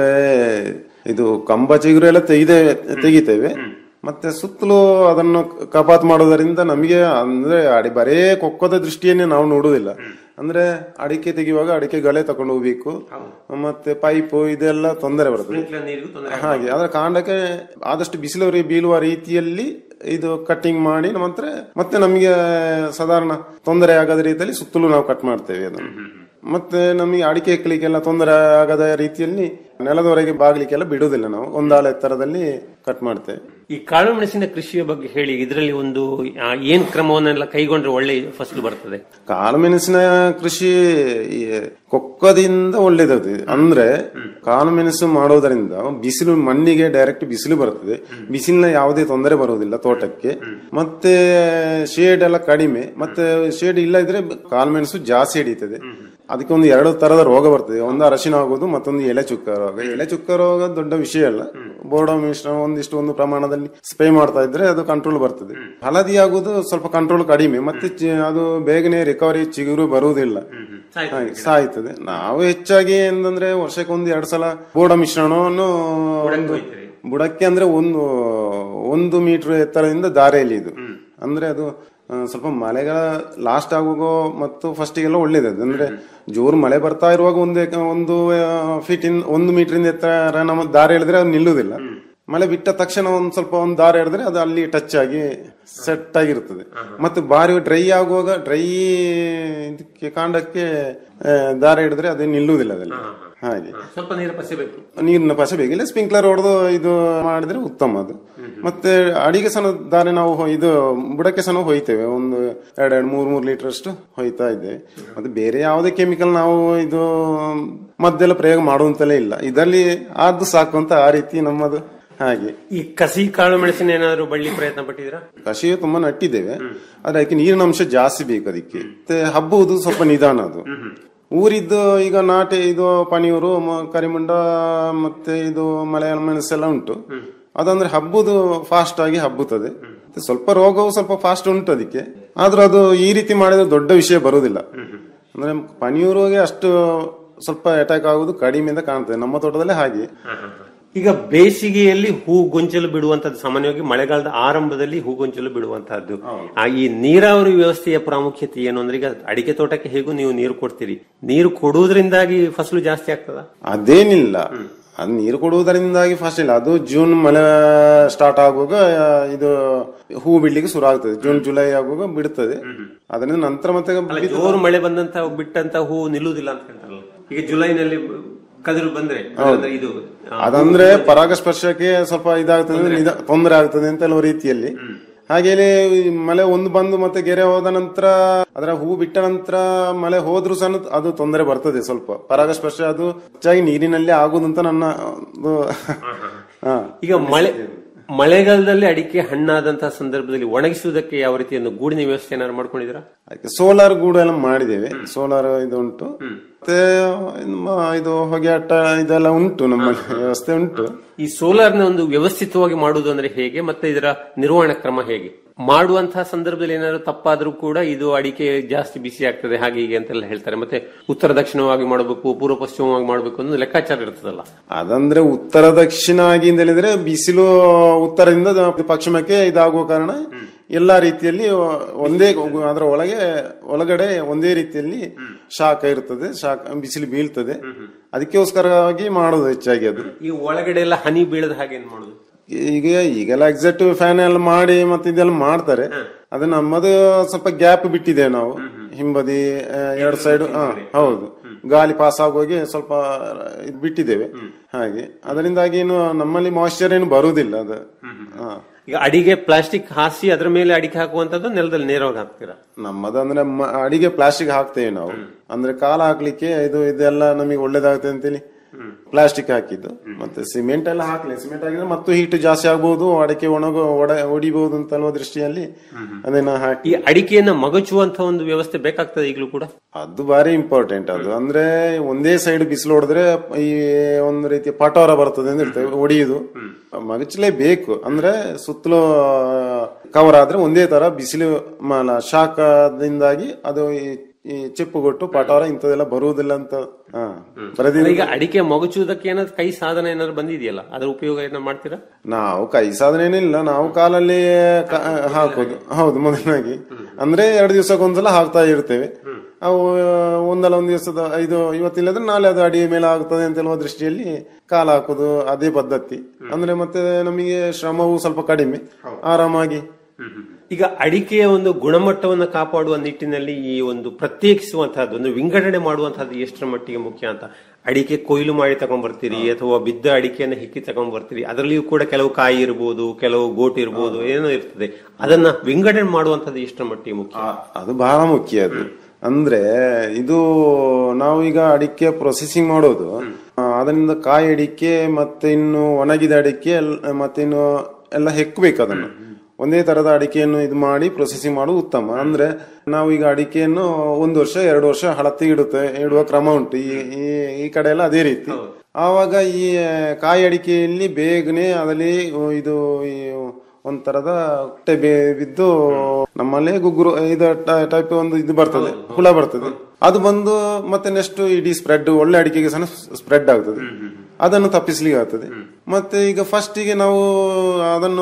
ಇದು ಕಂಬ ಚಿಗುರು ಎಲ್ಲ ತೆಗೆದೇ ತೆಗಿತೇವೆ ಮತ್ತೆ ಸುತ್ತಲೂ ಅದನ್ನು ಕಪಾತ್ ಮಾಡೋದರಿಂದ ನಮಗೆ ಅಂದ್ರೆ ಅಡಿ ಬರೇ ಕೊಕ್ಕದ ದೃಷ್ಟಿಯನ್ನೇ ನಾವು ನೋಡುವುದಿಲ್ಲ ಅಂದ್ರೆ ಅಡಿಕೆ ತೆಗೆಯುವಾಗ ಅಡಿಕೆ ಗಳೆ ತಕೊಂಡು ಹೋಗ್ಬೇಕು ಮತ್ತೆ ಪೈಪು ಇದೆಲ್ಲ ತೊಂದರೆ ಬರ್ತದೆ ನೀರಿಗೂ ತೊಂದರೆ ಹಾಗೆ ಆದ್ರೆ ಕಾಂಡಕ್ಕೆ ಆದಷ್ಟು ಬಿಸಿಲು ಬೀಳುವ ರೀತಿಯಲ್ಲಿ ಇದು ಕಟ್ಟಿಂಗ್ ಮಾಡಿ ಮತ್ತೆ ಮತ್ತೆ ನಮಗೆ ಸಾಧಾರಣ ತೊಂದರೆ ಆಗದ ರೀತಿಯಲ್ಲಿ ಸುತ್ತಲೂ ನಾವು ಕಟ್ ಮಾಡ್ತೇವೆ ಅದನ್ನು ಮತ್ತೆ ನಮಗೆ ಅಡಿಕೆ ಎಕ್ಕಲಿಕ್ಕೆಲ್ಲ ತೊಂದರೆ ಆಗದ ರೀತಿಯಲ್ಲಿ ನೆಲದವರೆಗೆ ಬಾಗ್ಲಿಕ್ಕೆಲ್ಲ ಬಿಡುವುದಿಲ್ಲ ನಾವು ಒಂದಾಳ ಎತ್ತರದಲ್ಲಿ ಕಟ್ ಮಾಡ್ತೇವೆ ಈ ಕಾಳು ಮೆಣಸಿನ ಕೃಷಿಯ ಬಗ್ಗೆ ಹೇಳಿ ಇದರಲ್ಲಿ ಒಂದು ಆ, ಏನ್ ಕ್ರಮವನ್ನೆಲ್ಲ ಕೈಗೊಂಡ್ರೆ ಒಳ್ಳೆ ಫಸಲು ಬರ್ತದೆ ಕಾಳುಮೆಣಸಿನ ಕೃಷಿ ಈ ಕೊಕ್ಕದಿಂದ ಒಳ್ಳೇದದು ಅಂದ್ರೆ ಕಾಳುಮೆಣಸು ಮಾಡೋದರಿಂದ ಬಿಸಿಲು ಮಣ್ಣಿಗೆ ಡೈರೆಕ್ಟ್ ಬಿಸಿಲು ಬರ್ತದೆ ಬಿಸಿಲಿನ ಯಾವುದೇ ತೊಂದರೆ ಬರುವುದಿಲ್ಲ ತೋಟಕ್ಕೆ ಮತ್ತೆ ಶೇಡ್ ಎಲ್ಲ ಕಡಿಮೆ ಮತ್ತೆ ಶೇಡ್ ಇಲ್ಲ ಇದ್ರೆ ಕಾಳುಮೆಣಸು ಜಾಸ್ತಿ ಹಿಡಿತದೆ ಅದಕ್ಕೆ ಒಂದು ಎರಡು ತರದ ರೋಗ ಬರ್ತದೆ ಒಂದು ಅರಶಿನ ಆಗೋದು ಮತ್ತೊಂದು ಎಲೆ ಚುಕ್ಕ ರೋಗ ಎಲೆ ಚುಕ್ಕ ರೋಗ ದೊಡ್ಡ ವಿಷಯ ಅಲ್ಲ ಬೋರ್ಡೋ ಮಿಶ್ರಣ ಒಂದಿಷ್ಟು ಒಂದು ಪ್ರಮಾಣದಲ್ಲಿ ಸ್ಪ್ರೇ ಮಾಡ್ತಾ ಇದ್ರೆ ಅದು ಕಂಟ್ರೋಲ್ ಬರ್ತದೆ ಹಳದಿ ಆಗುದು ಸ್ವಲ್ಪ ಕಂಟ್ರೋಲ್ ಕಡಿಮೆ ಮತ್ತೆ ಚಿ- ಅದು ಬೇಗನೆ ರಿಕವರಿ ಚಿಗುರು ಬರುವುದಿಲ್ಲ ಹಾಗೆ ಸಾಯ್ತದೆ ನಾವು ಹೆಚ್ಚಾಗಿ ಏನಂದ್ರೆ ವರ್ಷಕ್ಕೆ ಒಂದು ಎರಡು ಸಲ ಬೋಡ ಮಿಶ್ರಣವನ್ನು ಒಂದು ಬುಡಕ್ಕೆ ಅಂದ್ರೆ ಒಂದು ಒಂದು ಮೀಟರ್ ಎತ್ತರದಿಂದ ದಾರೆಯಲ್ಲಿ ಇದು ಅಂದ್ರೆ ಅದು ಆ, ಸ್ವಲ್ಪ ಮಳೆಗಳ ಲಾಸ್ಟ್ ಆಗುವಾಗ ಮತ್ತು ಫಸ್ಟಿಗೆಲ್ಲ ಒಳ್ಳೇದು ಅದು ಅಂದ್ರೆ ಜೋರು ಮಳೆ ಬರ್ತಾ ಇರುವಾಗ ಒಂದು ಎಕ- ಒಂದು ಫೀಟ್ ಇನ್ ಒಂದು ಮೀಟರ್ ಇಂದ ಎತ್ತರ ನಮ್ಮ ದಾರಿ ಎಳೆದ್ರೆ ಅದು ನಿಲ್ಲುವುದಿಲ್ಲ ಮಳೆ ಬಿಟ್ಟ ತಕ್ಷಣ ಒಂದ್ ಸ್ವಲ್ಪ ಒಂದು ದಾರಿ ಎಳೆದ್ರೆ ಅದು ಅಲ್ಲಿ ಟಚ್ ಆಗಿ ಸೆಟ್ ಆಗಿರ್ತದೆ ಮತ್ತೆ ಬಾರಿ ಡ್ರೈ ಆಗುವಾಗ ಡ್ರೈ ಇದಕ್ಕೆ ಕಾಂಡಕ್ಕೆ ಆ, ದಾರ ಹಿಡಿದ್ರೆ ಅದು ನಿಲ್ಲುವುದಿಲ್ಲ ಅದಲ್ಲಿ ಹಾಗೆ ಸ್ವಲ್ಪ ನೀರು ಪಸಬೇಕು ನೀರಿನ ಪಸೆ ಬೇಕಿಲ್ಲ ಸ್ಪ್ರಿಂಕ್ಲರ್ ಹೊಡೆದು ಇದು ಮಾಡಿದ್ರೆ ಉತ್ತಮ ಅದು ಮತ್ತೆ ಅಡಿಗೆ ಸಹ ದಾರೆ ನಾವು ಹೊ- ಇದು ಬುಡಕ್ಕೆ ಸಹ ನಾವು ಹೊಯ್ತೇವೆ ಒಂದು ಎರಡು ಎರಡು ಮೂರು ಮೂರು ಲೀಟರ್ ಅಷ್ಟು ಹೊಯ್ತಾ ಇದ್ದೇವೆ ಮತ್ತೆ ಬೇರೆ ಯಾವುದೇ ಕೆಮಿಕಲ್ ನಾವು ಇದು ಮದ್ದೆಲ್ಲ ಪ್ರಯೋಗ ಮಾಡುವಂತಲೇ ಇಲ್ಲ ಇದರಲ್ಲಿ ಆದ್ದು ಸಾಕು ಅಂತ ಆ ರೀತಿ ನಮ್ಮದು ಹಾಗೆ ಈ ಕಸಿ ಕಾಳು ಮೆಣಸಿನ ಏನಾದ್ರು ಬಳ್ಳಿ ಪ್ರಯತ್ನ ಪಟ್ಟಿದ್ದೀರಾ ಕಷಿಯು ತುಂಬಾ ನಟ್ಟಿದ್ದೇವೆ ಆದ್ರೆ ಅದಕ್ಕೆ ನೀರಿನ ಅಂಶ ಜಾಸ್ತಿ ಬೇಕು ಅದಕ್ಕೆ ಮತ್ತೆ ಹಬ್ಬುವುದು ಸ್ವಲ್ಪ ನಿಧಾನ ಅದು ಊರಿದ್ದು ಈಗ ನಾಟಿ ಇದು ಪನಿಯೂರು ಮ- ಕರಿಮುಂಡ ಮತ್ತೆ ಇದು ಮಲಯಾಳ ಮೆಣಸೆಲ್ಲ ಉಂಟು ಅದಂದ್ರೆ ಹಬ್ಬುದು ಫಾಸ್ಟ್ ಆಗಿ ಹಬ್ಬುತ್ತದೆ ಮತ್ತೆ ಸ್ವಲ್ಪ ರೋಗವು ಸ್ವಲ್ಪ ಫಾಸ್ಟ್ ಉಂಟು ಅದಕ್ಕೆ ಆದ್ರೂ ಅದು ಈ ರೀತಿ ಮಾಡಿದ್ರೆ ದೊಡ್ಡ ವಿಷಯ ಬರುವುದಿಲ್ಲ ಅಂದ್ರೆ ಪನಿಯೂರಿಗೆ ಅಷ್ಟು ಸ್ವಲ್ಪ ಅಟ್ಯಾಕ್ ಆಗುದು ಕಡಿಮೆ ಅಂತ ಕಾಣ್ತದೆ ನಮ್ಮ ತೋಟದಲ್ಲಿ ಹಾಗೆ ಈಗ ಬೇಸಿಗೆಯಲ್ಲಿ ಹೂ ಗೊಂಚಲು ಬಿಡುವಂತದ್ದು ಸಾಮಾನ್ಯವಾಗಿ ಮಳೆಗಾಲದ ಆರಂಭದಲ್ಲಿ ಹೂ ಗೊಂಚಲು ಬಿಡುವಂತಹದ್ದು ಆ ಈ ನೀರಾವರಿ ವ್ಯವಸ್ಥೆಯ ಪ್ರಾಮುಖ್ಯತೆ ಏನು ಅಂದ್ರೆ ಈಗ ಅಡಿಕೆ ತೋಟಕ್ಕೆ ಹೇಗೂ ನೀವು ನೀರು ಕೊಡ್ತೀರಿ ನೀರು ಕೊಡುವುದರಿಂದಾಗಿ ಫಸಲು ಜಾಸ್ತಿ ಆಗ್ತದ ಅದೇನಿಲ್ಲ ಅದು ನೀರು ಕೊಡುವುದರಿಂದಾಗಿ ಫಸ್ಟ್ ಇಲ್ಲ ಅದು ಜೂನ್ ಮಳೆ ಸ್ಟಾರ್ಟ್ ಆಗುವಾಗ ಆ, ಇದು ಹೂ ಬಿಡ್ಲಿಕ್ಕೆ ಶುರು ಆಗ್ತದೆ ಜೂನ್ ಜುಲೈ ಆಗುವಾಗ ಬಿಡುತ್ತದೆ ಅದರಿಂದ ನಂತರ ಮತ್ತೆ ಬಿದ್ದು- ಜೋರು ಮಳೆ ಬಂದಂತ ಬಿಟ್ಟಂತ ಹೂ ನಿಲ್ಲುವುದಿಲ್ಲ ಅಂತ ಹೇಳ್ತಾರಲ್ಲ ಈಗ ಜುಲೈನಲ್ಲಿ ಕದಿರು ಬಂದ್ರೆ ಹೌದು. ಅಂದ್ರೆ ಇದು ಆ, ಅದಂದ್ರೆ ಪರಾಗಸ್ಪರ್ಶಕ್ಕೆ ಸ್ವಲ್ಪ ಇದಾಗ್ತದೆ ನಿಧ- ತೊಂದರೆ ಆಗ್ತದೆ ಅಂತ ಕೆಲವು ರೀತಿಯಲ್ಲಿ ಹಾಗೇನೆ ಈ ಮಳೆ ಒಂದು ಬಂದು ಮತ್ತೆ ಗೆರೆ ಹೋದ ನಂತರ ಅದರ ಹೂ ಬಿಟ್ಟ ನಂತರ ಮಳೆ ಹೋದ್ರೂ ಸಹ ಅದು ತೊಂದರೆ ಬರ್ತದೆ ಸ್ವಲ್ಪ ಪರಾಗಸ್ಪರ್ಶ ಅದು ಹೆಚ್ಚಾಗಿ ನೀರಿನಲ್ಲಿ ಆಗುದಂತ ನನ್ನ ಒಂದು ಹಾ. ಈಗ ಮಳೆ ಮಳೆಗಾಲದಲ್ಲಿ ಅಡಿಕೆ ಹಣ್ಣಾದಂತಹ ಸಂದರ್ಭದಲ್ಲಿ ಒಣಗಿಸುವುದಕ್ಕೆ ಯಾವ ರೀತಿಯನ್ನು ಗೂಡಿನ ವ್ಯವಸ್ಥೆ ಏನಾದ್ರು ಮಾಡ್ಕೊಂಡಿದ್ದೀರಾ ಅದಕ್ಕೆ ಸೋಲಾರ್ ಗೂಡು ಎಲ್ಲ ಮಾಡಿದ್ದೇವೆ ಸೋಲಾರ್ ಇದು ಉಂಟು ಮತ್ತೆ ನಮ್ಮ ಇದು ಹೊಗೆ ಅಟ್ಟ ಇದೆಲ್ಲ ಉಂಟು ನಮ್ಮ ವ್ಯವಸ್ಥೆ ಉಂಟು ಈ ಸೋಲಾರ್ನ ಒಂದು ವ್ಯವಸ್ಥಿತವಾಗಿ ಮಾಡುವುದು ಅಂದ್ರೆ ಹೇಗೆ ಮತ್ತೆ ಇದರ ನಿರ್ವಹಣಾ ಕ್ರಮ ಹೇಗೆ ಮಾಡುವಂತಹ ಸಂದರ್ಭದಲ್ಲಿ ಏನಾದ್ರು ತಪ್ಪಾದ್ರೂ ಕೂಡ ಇದು ಅಡಿಕೆ ಜಾಸ್ತಿ ಬಿಸಿ ಆಗ್ತದೆ ಹಾಗೆ ಹೀಗೆ ಅಂತೆಲ್ಲ ಹೇಳ್ತಾರೆ ಮತ್ತೆ ಉತ್ತರ ದಕ್ಷಿಣವಾಗಿ ಮಾಡಬೇಕು ಪೂರ್ವ ಪಶ್ಚಿಮವಾಗಿ ಮಾಡಬೇಕು ಅನ್ನೋ ಲೆಕ್ಕಾಚಾರ ಇರ್ತದಲ್ಲ ಅದಂದ್ರೆ ಉತ್ತರ ದಕ್ಷಿಣ ಆಗಿ ಅಂತ ಹೇಳಿದ್ರೆ ಬಿಸಿಲು ಉತ್ತರದಿಂದ ದ- ಪಶ್ಚಿಮಕ್ಕೆ ಇದಾಗುವ ಕಾರಣ ಎಲ್ಲಾ ರೀತಿಯಲ್ಲಿ ಒಂದೇ ಅದರ ಒಳಗೆ ಒಳಗಡೆ ಒಂದೇ ರೀತಿಯಲ್ಲಿ ಶಾಖ ಇರ್ತದೆ ಶಾಖ ಬಿಸಿಲು ಬೀಳ್ತದೆ ಅದಕ್ಕೋಸ್ಕರವಾಗಿ ಮಾಡೋದು ಹೆಚ್ಚಾಗಿ ಅದು ಈ ಒಳಗಡೆ ಎಲ್ಲ ಹನಿ ಬೀಳದ ಹಾಗೆ ಏನ್ ಮಾಡುದು ಈಗ ಈಗೆಲ್ಲ ಎಕ್ಸಾಕ್ಟ್ ಫ್ಯಾನ್ ಎಲ್ಲ ಮಾಡಿ ಮತ್ತೆ ಇದೆಲ್ಲ ಮಾಡ್ತಾರೆ ಅದು ನಮ್ಮದು ಸ್ವಲ್ಪ ಗ್ಯಾಪ್ ಬಿಟ್ಟಿದ್ದೇವೆ ನಾವು ಹಿಂಬದಿ ಆ, ಎರಡು ಸೈಡ್ ಹೌದು ಗಾಳಿ ಪಾಸ್ ಆಗುವಾಗೆ ಸ್ವಲ್ಪ ಇದು ಬಿಟ್ಟಿದ್ದೇವೆ ಹಾಗೆ ಅದರಿಂದಾಗಿ ಏನು ನಮ್ಮಲ್ಲಿ ಮಾಯಿಶ್ಚರ್ ಏನು ಬರುವುದಿಲ್ಲ ಅದು ಹಾ. ಈಗ ಅಡಿಗೆ ಪ್ಲಾಸ್ಟಿಕ್ ಹಾಸಿ ಅದ್ರ ಮೇಲೆ ಅಡಿಕೆ ಹಾಕುವಂತದ್ದು ನೆಲದಲ್ಲಿ ನೇರವಾಗಿ ಹಾಕ್ತೀರಾ ನಮ್ಮದಂದ್ರೆ ಮ- ಅಡಿಗೆ ಪ್ಲಾಸ್ಟಿಕ್ ಹಾಕ್ತೇವೆ ನಾವು ಅಂದ್ರೆ ಕಾಲ ಹಾಕ್ಲಿಕ್ಕೆ ಇದು ಇದೆಲ್ಲ ನಮಗೆ ಒಳ್ಳೇದಾಗುತ್ತೆ ಅಂತೇಳಿ ಪ್ಲಾಸ್ಟಿಕ್ ಹಾಕಿದ್ದು ಮತ್ತೆ ಸಿಮೆಂಟ್ ಎಲ್ಲ ಹಾಕ್ಲಿ ಸಿಮೆಂಟ್ ಹಾಕಿದ್ರೆ ಮತ್ತು ಹೀಟ್ ಜಾಸ್ತಿ ಆಗ್ಬಹುದು ಅಡಿಕೆ ಒಣಗ ಒಡ ಹೊಡಿಬಹುದು ಅಂತ ಅನ್ನೋ ದೃಷ್ಟಿಯಲ್ಲಿ ಅದನ್ನ ಹಾಕಿ ಈ ಅಡಿಕೆಯನ್ನ ಮಗಚುವಂತ ಒಂದು ವ್ಯವಸ್ಥೆ ಬೇಕಾಗ್ತದೆ ಈಗಲೂ ಕೂಡ ಅದು ಬಾರಿ ಇಂಪಾರ್ಟೆಂಟ್ ಅದು ಅಂದ್ರೆ ಒಂದೇ ಸೈಡ್ ಬಿಸಿಲು ಹೊಡೆದ್ರೆ ಈ ಒಂದು ರೀತಿಯ ಪಟೋರ ಬರ್ತದೆ ಅಂತ ಹೇಳ್ತೇವೆ ಹೊಡಿಯುದು ಮಗಚಲೇಬೇಕು ಅಂದ್ರೆ ಸುತ್ತಲೂ ಕವರ್ ಆದ್ರೆ ಒಂದೇ ತರ ಬಿಸಿಲು ಮಾಲ ಶಾಖದಿಂದಾಗಿ ಅದು ಈ- ಈ ಚಿಪ್ಪುಗೊಟ್ಟು ಪಟೋರ ಇಂಥದೆಲ್ಲ ಬರುವುದಿಲ್ಲ ಅಂತ ಹಾ ಪ್ರತಿ ಈಗ ಅಡಿಕೆ ಮಗಚುವುದಕ್ಕೆ ಏನಾದ್ರು ಕೈ ಸಾಧನ ಏನಾದ್ರು ಬಂದಿದೆಯಲ್ಲ ಅದ್ರ ಉಪಯೋಗ ಏನಾದ್ರು ಮಾಡ್ತೀರಾ ನಾವು ಕೈ ಸಾಧನೆ ಏನಿಲ್ಲ ನಾವು ಕಾಲಲ್ಲಿ ಕ- ಹಾಕೋದು ಹೌದು ಮೊದಲಾಗಿ ಅಂದ್ರೆ ಎರಡು ದಿವಸಕ್ಕೊಂದ್ಸಲ ಹಾಕ್ತಾ ಇರ್ತೇವೆ ಅವು ಒಂದಲ್ಲ ಒಂದ್ ದಿವಸದ ಇದು ಇವತ್ತಿಲ್ಲದ್ರೆ ನಾಳೆ ಅದು ಅಡಿಯ ಮೇಲೆ ಆಗ್ತದೆ ಅಂತ ಹೇಳುವ ದೃಷ್ಟಿಯಲ್ಲಿ ಕಾಲ ಹಾಕೋದು ಅದೇ ಪದ್ಧತಿ ಅಂದ್ರೆ ಮತ್ತೆ ನಮಗೆ ಶ್ರಮವು ಸ್ವಲ್ಪ ಕಡಿಮೆ ಆರಾಮಾಗಿ ಈಗ ಅಡಿಕೆಯ ಒಂದು ಗುಣಮಟ್ಟವನ್ನು ಕಾಪಾಡುವ ನಿಟ್ಟಿನಲ್ಲಿ ಈ ಒಂದು ಪ್ರತ್ಯೇಕಿಸುವಂತಹದ್ದು ಒಂದು ವಿಂಗಡಣೆ ಮಾಡುವಂತಹದ್ದು ಎಷ್ಟರ ಮಟ್ಟಿಗೆ ಮುಖ್ಯ ಅಂತ ಅಡಿಕೆ ಕೊಯ್ಲು ಮಾಡಿ ತಗೊಂಡ್ ಬರ್ತೀರಿ ಅಥವಾ ಬಿದ್ದ ಅಡಿಕೆಯನ್ನು ಹಿಕ್ಕಿ ತಗೊಂಡ್ ಬರ್ತೀರಿ ಅದರಲ್ಲಿಯೂ ಕೂಡ ಕೆಲವು ಕಾಯಿ ಇರ್ಬೋದು ಕೆಲವು ಗೋಟು ಇರ್ಬೋದು ಏನೋ ಇರ್ತದೆ ಅದನ್ನ ವಿಂಗಡಣೆ ಮಾಡುವಂತಹದ್ದು ಎಷ್ಟರ ಮಟ್ಟಿಗೆ ಮುಖ್ಯ ಅದು ಬಹಳ ಮುಖ್ಯ ಅದು ಅಂದ್ರೆ ಇದು ನಾವು ಈಗ ಅಡಿಕೆ ಪ್ರೊಸೆಸಿಂಗ್ ಮಾಡೋದು ಆ, ಅದರಿಂದ ಕಾಯಿ ಅಡಿಕೆ ಮತ್ತೆ ಇನ್ನು ಒಣಗಿದ ಅಡಿಕೆ ಎಲ್- ಮತ್ತೆ ಇನ್ನು ಎಲ್ಲ ಹೆಕ್ಬೇಕು ಅದನ್ನು ಒಂದೇ ತರದ ಅಡಿಕೆಯನ್ನು ಇದು ಮಾಡಿ ಪ್ರೊಸೆಸಿಂಗ್ ಮಾಡುವುದು ಉತ್ತಮ ಅಂದ್ರೆ ನಾವು ಈಗ ಅಡಿಕೆಯನ್ನು ಒಂದು ವರ್ಷ ಎರಡು ವರ್ಷ ಹಳತಿ ಇಡುತ್ತೆ ಇಡುವ ಕ್ರಮ ಉಂಟು ಈ ಈ- ಈ ಕಡೆ ಎಲ್ಲ ಅದೇ ರೀತಿ ಆವಾಗ ಈ ಕಾಯಿ ಅಡಿಕೆಯಲ್ಲಿ ಬೇಗನೆ ಅದರಲ್ಲಿ ಇದು ಈ ಒಂಥರದ ಹೊಟ್ಟೆ ಬೇ- ಬಿದ್ದು ನಮ್ಮಲ್ಲಿ ಗುಗ್ಗುರು ಇದು ಟೈಪ್ ಒಂದು ಇದು ಬರ್ತದೆ ಹುಳ ಬರ್ತದೆ ಅದು ಬಂದು ಮತ್ತೆ ನೆಕ್ಸ್ಟ್ ಇಡೀ ಸ್ಪ್ರೆಡ್ ಒಳ್ಳೆ ಅಡಿಕೆಗೆ ಸಹ ಸ್ಪ್ರೆಡ್ ಆಗ್ತದೆ ಅದನ್ನು ತಪ್ಪಿಸ್ಲಿಕ್ಕೆ ಆಗ್ತದೆ ಮತ್ತೆ ಈಗ ಫಸ್ಟಿಗೆ ನಾವು ಅದನ್ನು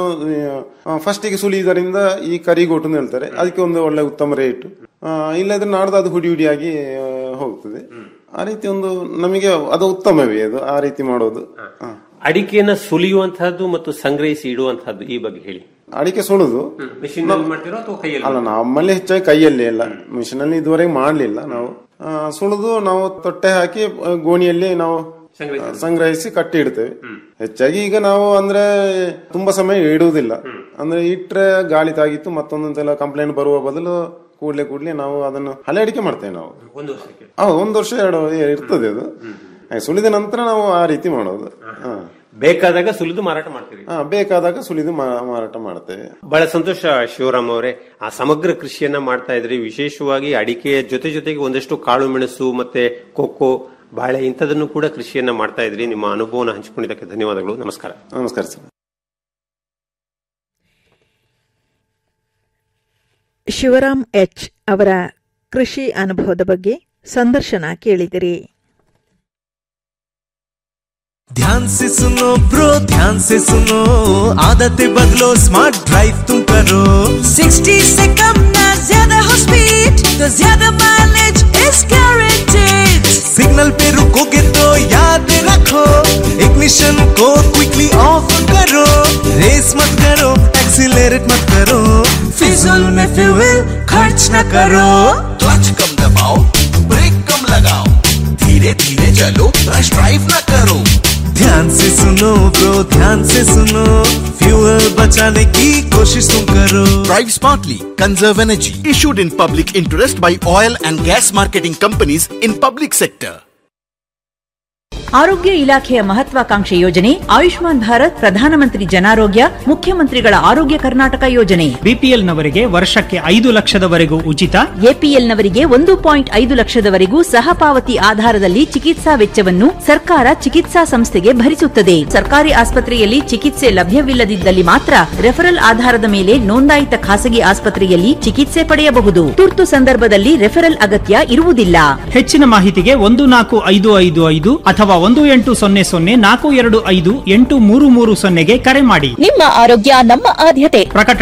ಫಸ್ಟಿಗೆ ಸುಲಿಯುವುದರಿಂದ ಈ ಕರಿಗೋಟು ಅಂತ ಹೇಳ್ತಾರೆ ಅದಕ್ಕೆ ಒಂದು ಒಳ್ಳೆ ಉತ್ತಮ ರೇಟ್ ಇಲ್ಲದ್ರೆ ನಾಡ್ದು ಅದು ಹುಡಿ ಹುಡಿಯಾಗಿ ಆ, ಹೋಗ್ತದೆ ಆ ರೀತಿ ಒಂದು ನಮಗೆ ಅದು ಉತ್ತಮವೇ ಅದು ಆ ರೀತಿ ಮಾಡೋದು ಹ. ಅಡಿಕೆಯನ್ನ ಸುಲಿಯುವಂತಹದ್ದು ಮತ್ತು ಸಂಗ್ರಹಿಸಿ ಇಡುವಂತಹದ್ದು ಈ ಬಗ್ಗೆ ಹೇಳಿ ಅಡಿಕೆ ಸುಳುದು ಮಿಷಿನ್ ಮಾಡ್ತಿರೋ ಅಥವಾ ಕೈಯಲ್ಲಿ ಅಲ್ಲ ನಮ್ಮಲ್ಲಿ ಹೆಚ್ಚಾಗಿ ಕೈಯಲ್ಲಿ ಎಲ್ಲ ಮಿಷನ್ ಅಲ್ಲಿ ಇದುವರೆಗೆ ಮಾಡ್ಲಿಲ್ಲ ನಾವು ಆ, ಸುಳಿದು ನಾವು ತೊಟ್ಟೆ ಹಾಕಿ ಆ, ಗೋಣಿಯಲ್ಲಿ ನಾವು ಆ, ಸಂಗ್ರಹಿಸಿ ಕಟ್ಟಿ ಇಡ್ತೇವೆ ಹೆಚ್ಚಾಗಿ ಈಗ ನಾವು ಅಂದ್ರೆ ತುಂಬಾ ಸಮಯ ಇಡುವುದಿಲ್ಲ ಅಂದ್ರೆ ಇಟ್ರೆ ಗಾಳಿ ತಾಗಿತ್ತು ಮತ್ತೊಂದೊಂದೆಲ್ಲ ಕಂಪ್ಲೇಂಟ್ ಬರುವ ಬದಲು ಕೂಡ್ಲೆ ಕೂಡ್ಲೆ ನಾವು ಅದನ್ನು ಹಳೆ ಅಡಿಕೆ ಮಾಡ್ತೇವೆ ನಾವು ಒಂದು ವರ್ಷಕ್ಕೆ ಹೌದು ಒಂದು ವರ್ಷ ಎರಡು ಇರ್ತದೆ ಅದು ಹಾಗೆ ಸುಲಿದ ನಂತರ ನಾವು ಆ ರೀತಿ ಮಾಡೋದು ಹಾ. ಬೇಕಾದಾಗ ಸುಲಿದು ಮಾರಾಟ ಮಾಡ್ತೀರಿ ಹಾ ಬೇಕಾದಾಗ ಸುಲಿದು ಮಾ- ಮಾರಾಟ ಮಾಡ್ತೇವೆ ಬಹಳ ಸಂತೋಷ ಶಿವರಾಮ್ ಅವರೇ ಆ ಸಮಗ್ರ ಕೃಷಿಯನ್ನ ಮಾಡ್ತಾ ಇದ್ರಿ ವಿಶೇಷವಾಗಿ ಅಡಿಕೆಯ ಜೊತೆ ಜೊತೆಗೆ ಒಂದಷ್ಟು ಕಾಳು ಮೆಣಸು ಮತ್ತೆ ಕೊಕ್ಕೋ ಬಾಳೆ ಇಂಥದನ್ನು ಕೂಡ ಕೃಷಿಯನ್ನ ಮಾಡ್ತಾ ಇದ್ರಿ ನಿಮ್ಮ ಅನುಭವನ ಹಂಚಿಕೊಂಡಿದ್ದಕ್ಕೆ ಧನ್ಯವಾದಗಳು ನಮಸ್ಕಾರ ನಮಸ್ಕಾರ ಸರ್ ಶಿವರಾಮ್ ಎಚ್ ಅವರ ಕೃಷಿ ಅನುಭವದ ಬಗ್ಗೆ ಸಂದರ್ಶನ ಕೇಳಿದಿರಿ ध्यान से सुनो ब्रो ध्यान से सुनो आदतें बदलो स्मार्ट ड्राइव तुम करो 60 से कम ना ज्यादा हो स्पीड तो ज्यादा माइलेज इज गारंटेड सिग्नल पे रुकोगे तो याद रखो इग्निशन को क्विकली ऑफ करो रेस मत करो एक्सीलरेट मत करो फिजूल में फ्यूल खर्च न करो क्लच कम दबाओ ब्रेक कम लगाओ धीरे धीरे चलो रश ड्राइव न करो ध्यान से सुनो ब्रो ध्यान से सुनो फ्यूल बचाने की कोशिश तुम करो Drive smartly, conserve energy. Issued in public interest by oil and gas marketing companies in public sector. ಆರೋಗ್ಯ ಇಲಾಖೆಯ ಮಹತ್ವಾಕಾಂಕ್ಷೆ ಯೋಜನೆ ಆಯುಷ್ಮಾನ್ ಭಾರತ್ ಪ್ರಧಾನಮಂತ್ರಿ ಜನಾರೋಗ್ಯ ಮುಖ್ಯಮಂತ್ರಿಗಳ ಆರೋಗ್ಯ ಕರ್ನಾಟಕ ಯೋಜನೆ ಬಿಪಿಎಲ್ ನವರಿಗೆ ವರ್ಷಕ್ಕೆ ಐದು ಲಕ್ಷದವರೆಗೂ ಉಚಿತ ಎಪಿಎಲ್ ನವರಿಗೆ ಒಂದು ಪಾಯಿಂಟ್ ಐದು ಲಕ್ಷದವರೆಗೂ ಸಹಪಾವತಿ ಆಧಾರದಲ್ಲಿ ಚಿಕಿತ್ಸಾ ವೆಚ್ಚವನ್ನು ಸರ್ಕಾರ ಚಿಕಿತ್ಸಾ ಸಂಸ್ಥೆಗೆ ಭರಿಸುತ್ತದೆ ಸರ್ಕಾರಿ ಆಸ್ಪತ್ರೆಯಲ್ಲಿ ಚಿಕಿತ್ಸೆ ಲಭ್ಯವಿಲ್ಲದಿದ್ದಲ್ಲಿ ಮಾತ್ರ ರೆಫರಲ್ ಆಧಾರದ ಮೇಲೆ ನೋಂದಾಯಿತ ಖಾಸಗಿ ಆಸ್ಪತ್ರೆಯಲ್ಲಿ ಚಿಕಿತ್ಸೆ ಪಡೆಯಬಹುದು ತುರ್ತು ಸಂದರ್ಭದಲ್ಲಿ ರೆಫರಲ್ ಅಗತ್ಯ ಇರುವುದಿಲ್ಲ ಹೆಚ್ಚಿನ ಮಾಹಿತಿಗೆ ಒಂದು ನಾಲ್ಕು ಐದು ಐದು ಐದು ಅಥವಾ ಒಂದು ಎಂಟು ಸೊನ್ನೆ ಸೊನ್ನೆ ನಾಲ್ಕು ಎರಡು ಐದು ಎಂಟು ಮೂರು ಮೂರು ಸೊನ್ನೆಗೆ ಕರೆ ಮಾಡಿ ನಿಮ್ಮ ಆರೋಗ್ಯ ನಮ್ಮ ಆದ್ಯತೆ ಪ್ರಕಟ